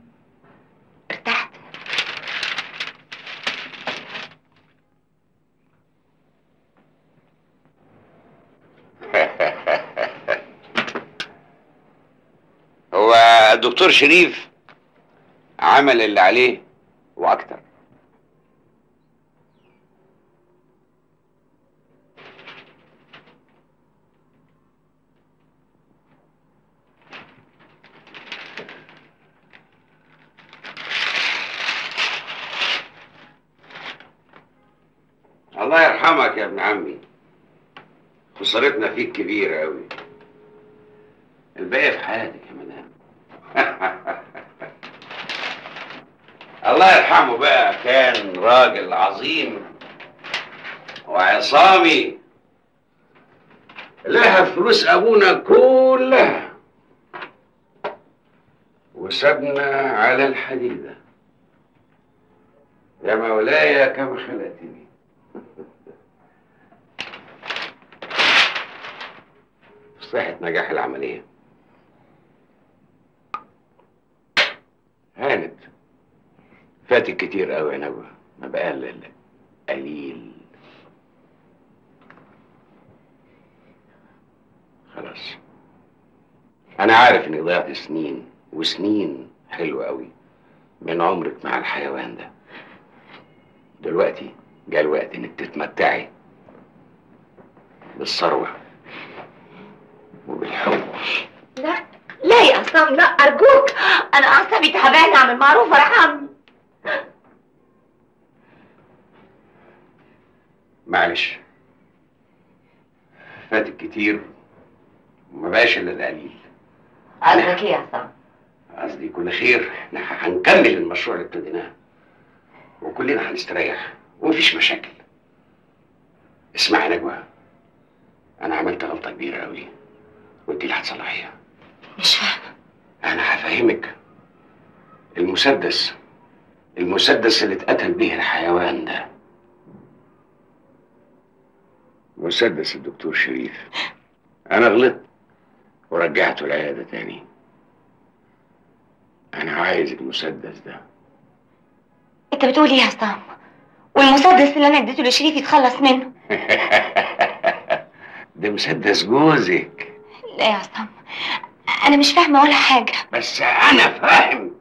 ارتحت هو الدكتور شريف عمل اللي عليه واكتر الله يرحمك يا ابن عمي خسارتنا فيك كبيرة أوي الباقي في حياتك يا مدام الله يرحمه بقى كان راجل عظيم وعصامي لها فلوس ابونا كلها وسابنا على الحديده يا مولاي كم خلقتني في صحة نجاح العملية هانت فاتك كتير قوي يا نجوى ما بقى الا إلا قليل خلاص انا عارف اني ضيعت سنين وسنين حلوة قوي من عمرك مع الحيوان ده دلوقتي جاء الوقت انك تتمتعي بالثروة وبالحب لا لا يا عصام لا ارجوك انا اعصابي تعبانه اعمل معروف ارحمني معلش فاتك كتير وما بقاش الا القليل قصدك ايه يا عصام قصدي كل خير احنا هنكمل المشروع اللي ابتديناه وكلنا هنستريح ومفيش مشاكل اسمعي يا نجوى انا عملت غلطه كبيره قوي وانت اللي هتصلحيها مش فاهمه انا هفهمك المسدس المسدس اللي اتقتل به الحيوان ده مسدس الدكتور شريف انا غلطت ورجعته العياده تاني انا عايز المسدس ده انت بتقول ايه يا عصام والمسدس اللي انا اديته لشريف يتخلص منه ده مسدس جوزك لا يا عصام انا مش فاهمه ولا حاجه بس انا فاهم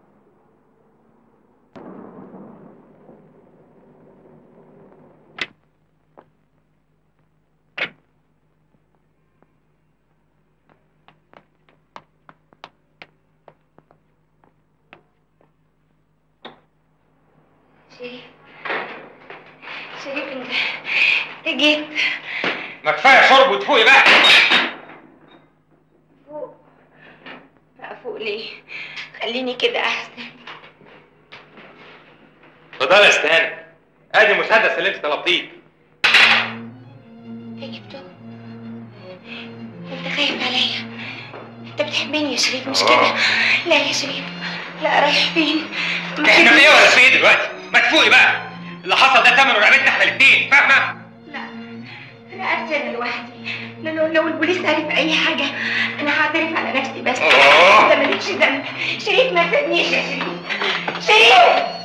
شريف شريف انت انت جيت ما كفايه شرب وتفوقي بقى فوق بقى فوق ليه خليني كده احسن اتفضلي يا استهانة ادي المسدس اللي انت طلبتيه انت جبته انت خايف عليا انت بتحبني يا شريف مش كده لا يا شريف لا رايح فين ما احنا في ايه تسيبنيش. ولا في ايه دلوقتي ما تفوقي بقى اللي حصل ده ثمنه رقبتنا احنا الاثنين فاهمه رقبتي انا لوحدي لو لو- لو البوليس عرف اي حاجه انا هعترف على نفسي بس أوه. انت مالكش ذنب شريف ما تسيبنيش يا شريف شريف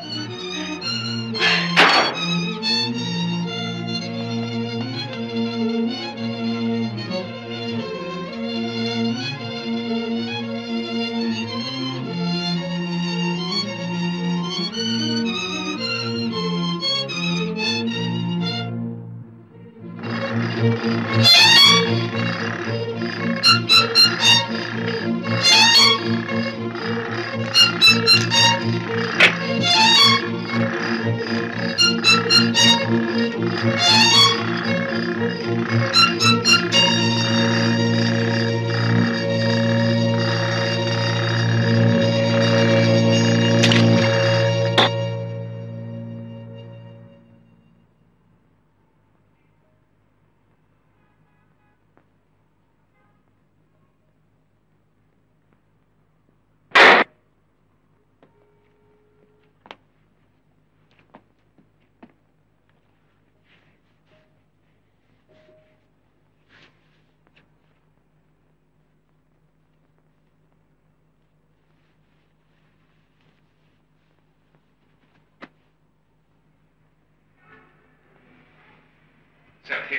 مساء الخير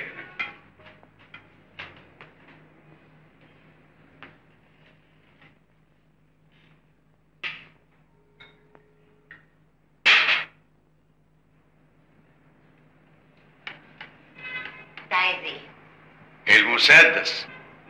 انت عايز ايه المسدس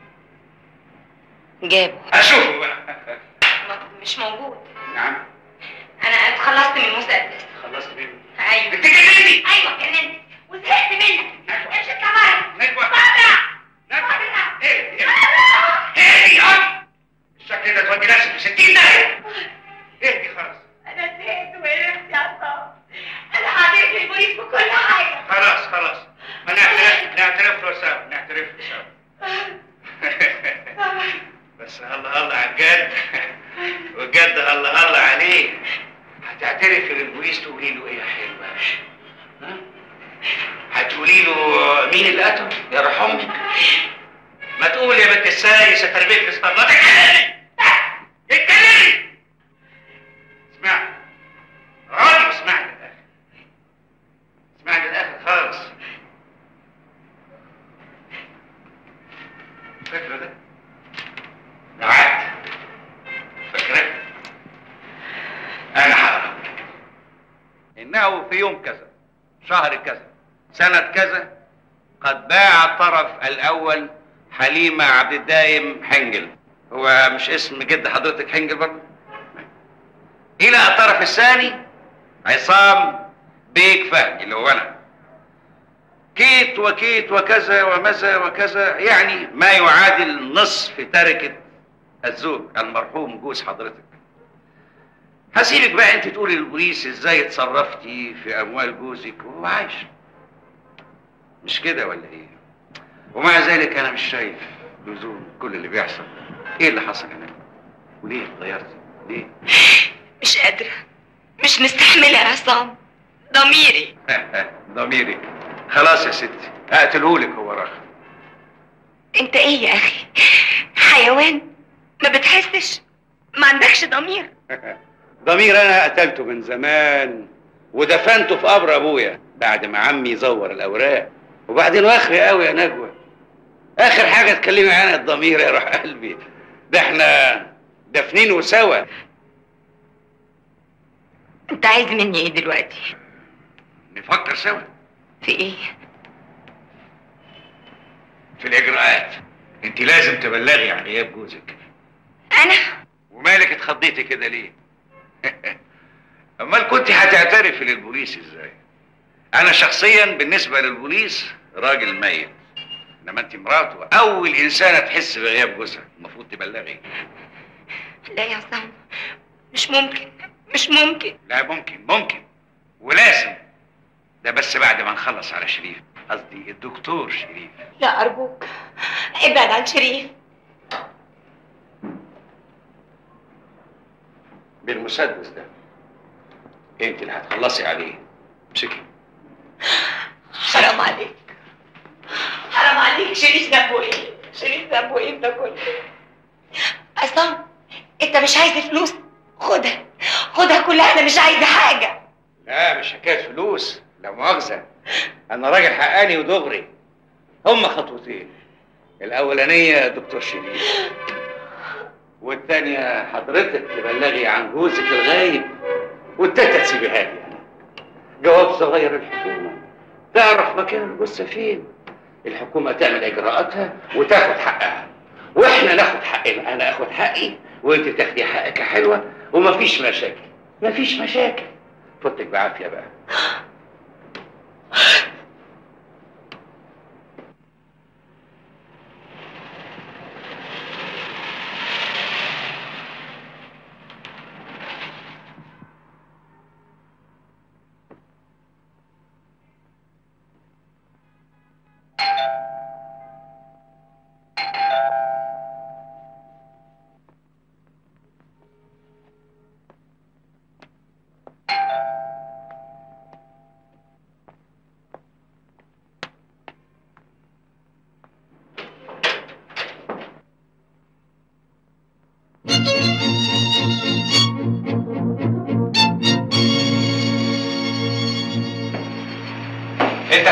جابه اشوفه بقى مش موجود نعم انا اتخلصت من المسدس خلصت منه ايوه انت جننتي ايوه جننت وزهقت منك امشي اطلع بره نجوى بره نجوى ايه ايه ايه يا الشكل ده تودي نفسك في 60 داهيه اهدي خلاص انا زهقت وقرفت يا عصام انا هعترف للبوليس بكل حاجه خلاص خلاص ما نعترف نعترف له سوا نعترف له سوا هتعترفي للبوليس تقولي له ايه يا حلوه ها؟ هتقولي له مين اللي قتله يا روح امك ما تقول يا بنت السايسه تربيه الاسطبلات اتكلمي اتكلمي اسمعي اقعدي واسمعي للاخر اسمعي للاخر خالص فاكره ده؟ ده عهد فاكره؟ انا هقرا انه في يوم كذا شهر كذا سنة كذا قد باع الطرف الأول حليمة عبد الدايم حنجل هو مش اسم جد حضرتك حنجل برضه؟ إلى الطرف الثاني عصام بيك فهمي اللي هو أنا كيت وكيت وكذا ومذا وكذا يعني ما يعادل نصف تركة الزوج المرحوم جوز حضرتك هسيبك بقى انت تقولي للبوليس ازاي اتصرفتي في اموال جوزك وهو عايش مش كده ولا ايه ومع ذلك انا مش شايف لزوم كل اللي بيحصل ايه اللي حصل هنا وليه اتغيرتي ليه مش قادرة مش مستحملة يا عصام ضميري ضميرك خلاص يا ستي اقتلهولك هو راخر انت ايه يا اخي حيوان ما بتحسش ما عندكش ضمير ضمير انا قتلته من زمان ودفنته في قبر ابويا بعد ما عمي زور الاوراق وبعدين واخري قوي يا نجوى اخر حاجه تكلمي عنها الضمير يا روح قلبي ده احنا دافنينه سوا انت عايز مني ايه دلوقتي نفكر سوا في ايه في الاجراءات انت لازم تبلغي عن غياب جوزك انا ومالك اتخضيتي كده ليه امال كنت هتعترفي للبوليس ازاي انا شخصيا بالنسبه للبوليس راجل ميت انما انت مراته اول انسانه تحس بغياب جوزها المفروض تبلغي لا يا عصام مش ممكن مش ممكن لا ممكن ممكن ولازم ده بس بعد ما نخلص على شريف قصدي الدكتور شريف لا ارجوك ابعد عن شريف بالمسدس ده انت اللي هتخلصي عليه امسكي حرام عليك حرام عليك شريف ذنبه ايه شريف ذنبه ايه ده كله عصام انت مش عايز فلوس خدها خدها كلها انا مش عايزه حاجه لا مش حكايه فلوس لا مؤاخذه انا راجل حقاني ودغري هما خطوتين الاولانيه دكتور شريف والتانية حضرتك تبلغي عن جوزك الغايب والتالتة تسيبيها لي أنا. جواب صغير الحكومة تعرف مكان الجثة فين الحكومة تعمل إجراءاتها وتاخد حقها وإحنا ناخد حقنا أنا آخد حقي وأنت تاخدي حقك يا حلوة ومفيش مشاكل مفيش مشاكل فوتك بعافية بقى انت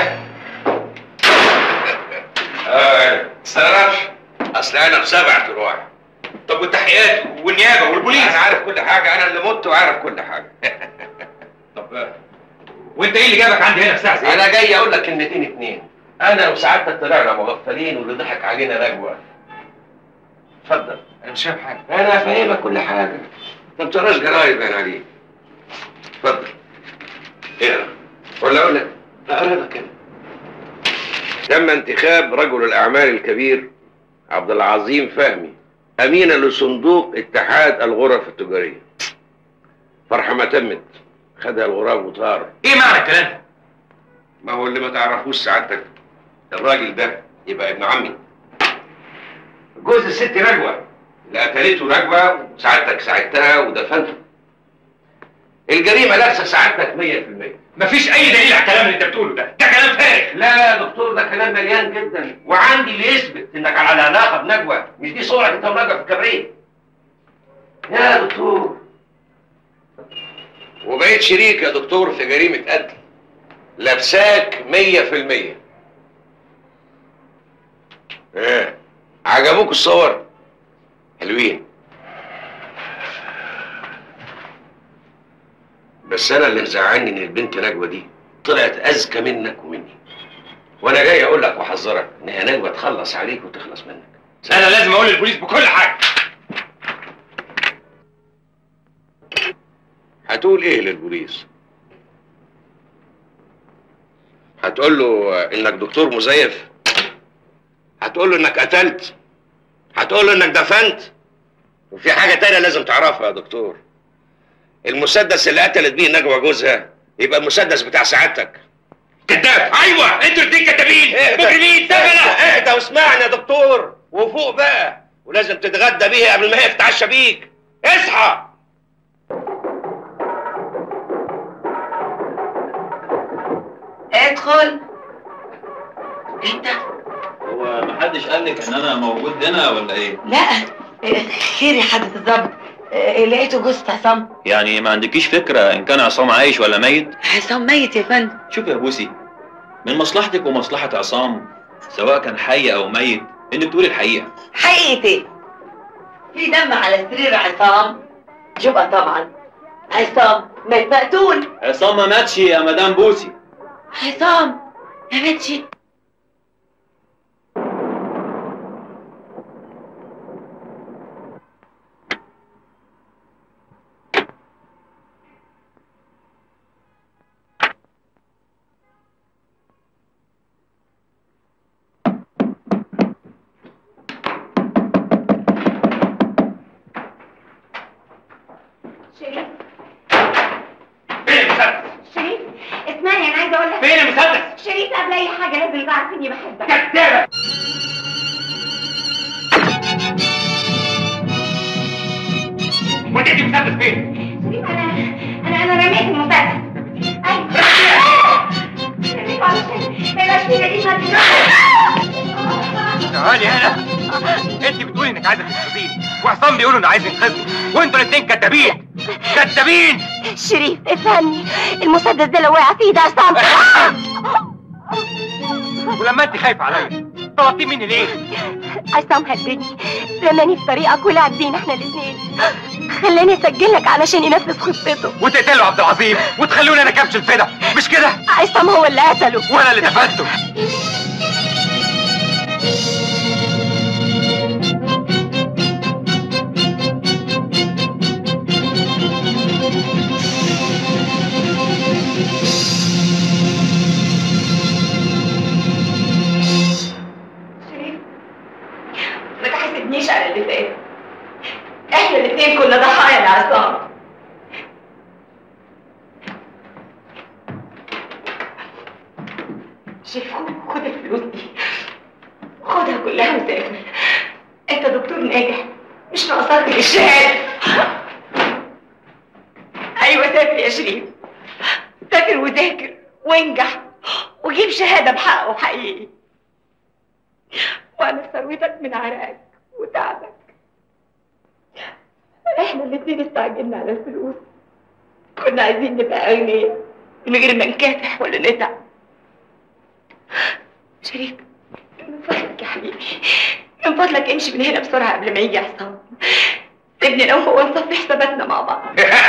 اه استغربش اصل انا بسبع ارواح طب والتحقيقات والنيابه والبوليس انا عارف كل حاجه انا اللي مت وعارف كل حاجه طب وانت ايه اللي جابك عندي هنا في ساعه زي انا جاي اقول لك كلمتين اتنين انا وسعادتك طلعنا مغفلين واللي ضحك علينا نجوى اتفضل انا مش فاهم حاجه انا فاهمك كل حاجه انت ما بتقراش جرايد باين عليك اتفضل اقرا ولا اقول لك اقرا لك انا تم انتخاب رجل الاعمال الكبير عبد العظيم فهمي امينا لصندوق اتحاد الغرف التجاريه فرحه ما تمت خدها الغراب وطار ايه معنى الكلام ده؟ ما هو اللي ما تعرفوش سعادتك الراجل ده يبقى ابن عمي جوز الست نجوى اللي قتلته نجوى وسعادتك ساعدتها ودفنته الجريمه لابسه سعادتك 100% مفيش اي دليل على الكلام اللي انت بتقوله ده ده كلام فارغ لا يا دكتور ده كلام مليان جدا وعندي اللي يثبت انك على علاقه بنجوى مش دي صورك انت ونجوى في الكبريت يا دكتور وبقيت شريك يا دكتور في جريمه قتل لابساك 100% ايه عجبوك الصور حلوين بس انا اللي مزعلني ان البنت نجوى دي طلعت اذكى منك ومني وانا جاي اقول لك واحذرك ان هي نجوى تخلص عليك وتخلص منك انا لازم اقول للبوليس بكل حاجه هتقول ايه للبوليس هتقول له انك دكتور مزيف هتقول له انك قتلت هتقول له انك دفنت وفي حاجه تانية لازم تعرفها يا دكتور المسدس اللي قتلت بيه نجوى جوزها يبقى المسدس بتاع سعادتك كذاب ايوه انتوا الاثنين كدابين مجرمين سفله اهدى واسمعني يا دكتور وفوق بقى ولازم تتغدى بيه قبل ما هي تتعشى بيك اصحى ادخل انت هو محدش قال لك ان انا موجود هنا ولا ايه لا إيه، خير يا حضرة الظابط إيه، لقيته جثة عصام يعني ما عندكيش فكره ان كان عصام عايش ولا ميت عصام ميت يا فندم شوف يا بوسي من مصلحتك ومصلحه عصام سواء كان حي او ميت انك تقولي الحقيقه حقيقة ايه؟ في دم على سرير عصام يبقى طبعا عصام مات مقتول عصام ما ماتش يا مدام بوسي عصام ما ماتش شريف شريف اسمعني انا عايزه اقول لك فين المسدس؟ شريف قبل اي حاجه لازم تعرف اني بحبك كدابه وديتي المسدس فين؟ شريف انا انا انا رميت المسدس ايوه رميته علشان ما يبقاش في دليل ما تعالي هنا انت بتقولي انك عايزه تنقذيني وعصام بيقولوا انه عايز ينقذني وانتوا الاثنين كدابين كدابين شريف افهمني المسدس ده لو وقع في ايد عصام ولما انت خايفه عليا طلبتيه مني ليه؟ عصام هددني رماني في طريقك ولعب بينا احنا الاثنين خلاني اسجلك علشان ينفذ خطته وتقتلوا عبد العظيم وتخلوني انا كبش الفدا مش كده؟ عصام هو اللي قتله وانا اللي دفنته شريف ما تحاسبنيش على اللي فات احنا الاثنين كنا ضحايا لعصام شريف خد خد الفلوس دي خدها كلها وسافر انت دكتور ناجح مش ناقصاك غير الشهاده ايوه سافر يا شريف سافر وذاكر وانجح وجيب شهاده بحقه حقيقي وانا ثروتك من عرقك وتعبك احنا الاتنين استعجلنا على الفلوس كنا عايزين نبقى اغنياء من غير ما نكافح ولا نتعب شريف من فضلك يا حبيبي من فضلك امشي من هنا بسرعه قبل ما يجي عصام سيبني انا وهو نصفي حساباتنا مع بعض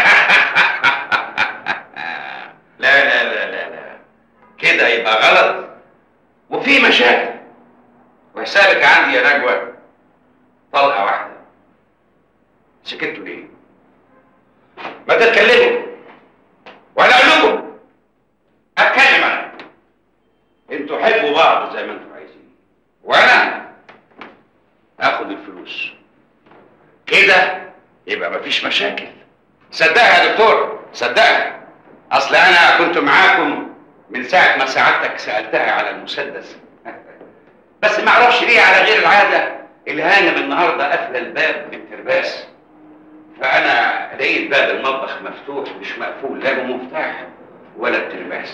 لا لا لا لا لا كده يبقى غلط وفي مشاكل وحسابك عندي يا نجوى طلقه واحده سكتوا ليه؟ ما تتكلموا وانا اقول لكم اتكلم انا انتوا حبوا بعض زي ما انتوا عايزين وانا اخد الفلوس كده يبقى مفيش مشاكل صدقها يا دكتور صدقها اصل انا كنت معاكم من ساعه ما سعادتك سالتها على المسدس بس ما اعرفش ليه على غير العاده الهانم النهارده قافله الباب بالترباس فانا لقيت باب المطبخ مفتوح مش مقفول لا بمفتاح ولا بترباس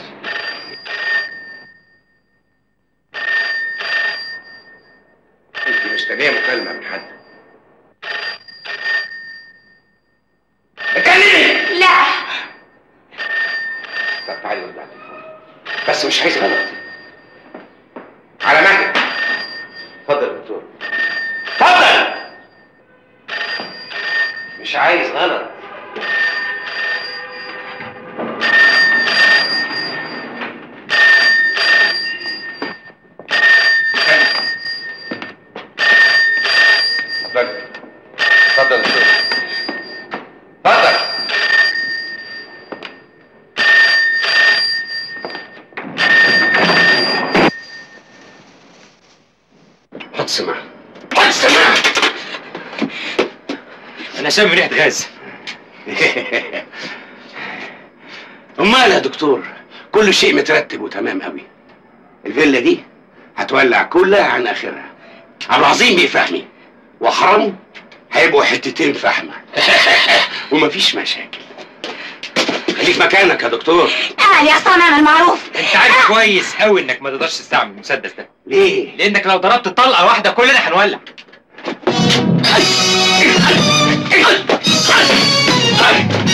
انت مستنيه مكالمه من حد اتكلمي لا طب تعالي ورد على التليفون بس مش عايز غلط على مهلك اتفضل يا دكتور اتفضل مش عايز غلط اتفضل اتفضل يا دكتور اتفضل حط سماعة حط سماعة انا شامم ريحه غاز امال يا دكتور كل شيء مترتب وتمام قوي الفيلا دي هتولع كلها عن اخرها عبد العظيم بيفهمي وحرمه هيبقوا حتتين فحمه ومفيش مشاكل خليك مكانك يا دكتور اعمل يا عصام اعمل معروف انت عارف كويس قوي انك ما تقدرش تستعمل المسدس ده ليه لانك لو ضربت طلقه واحده كلنا هنولع أي.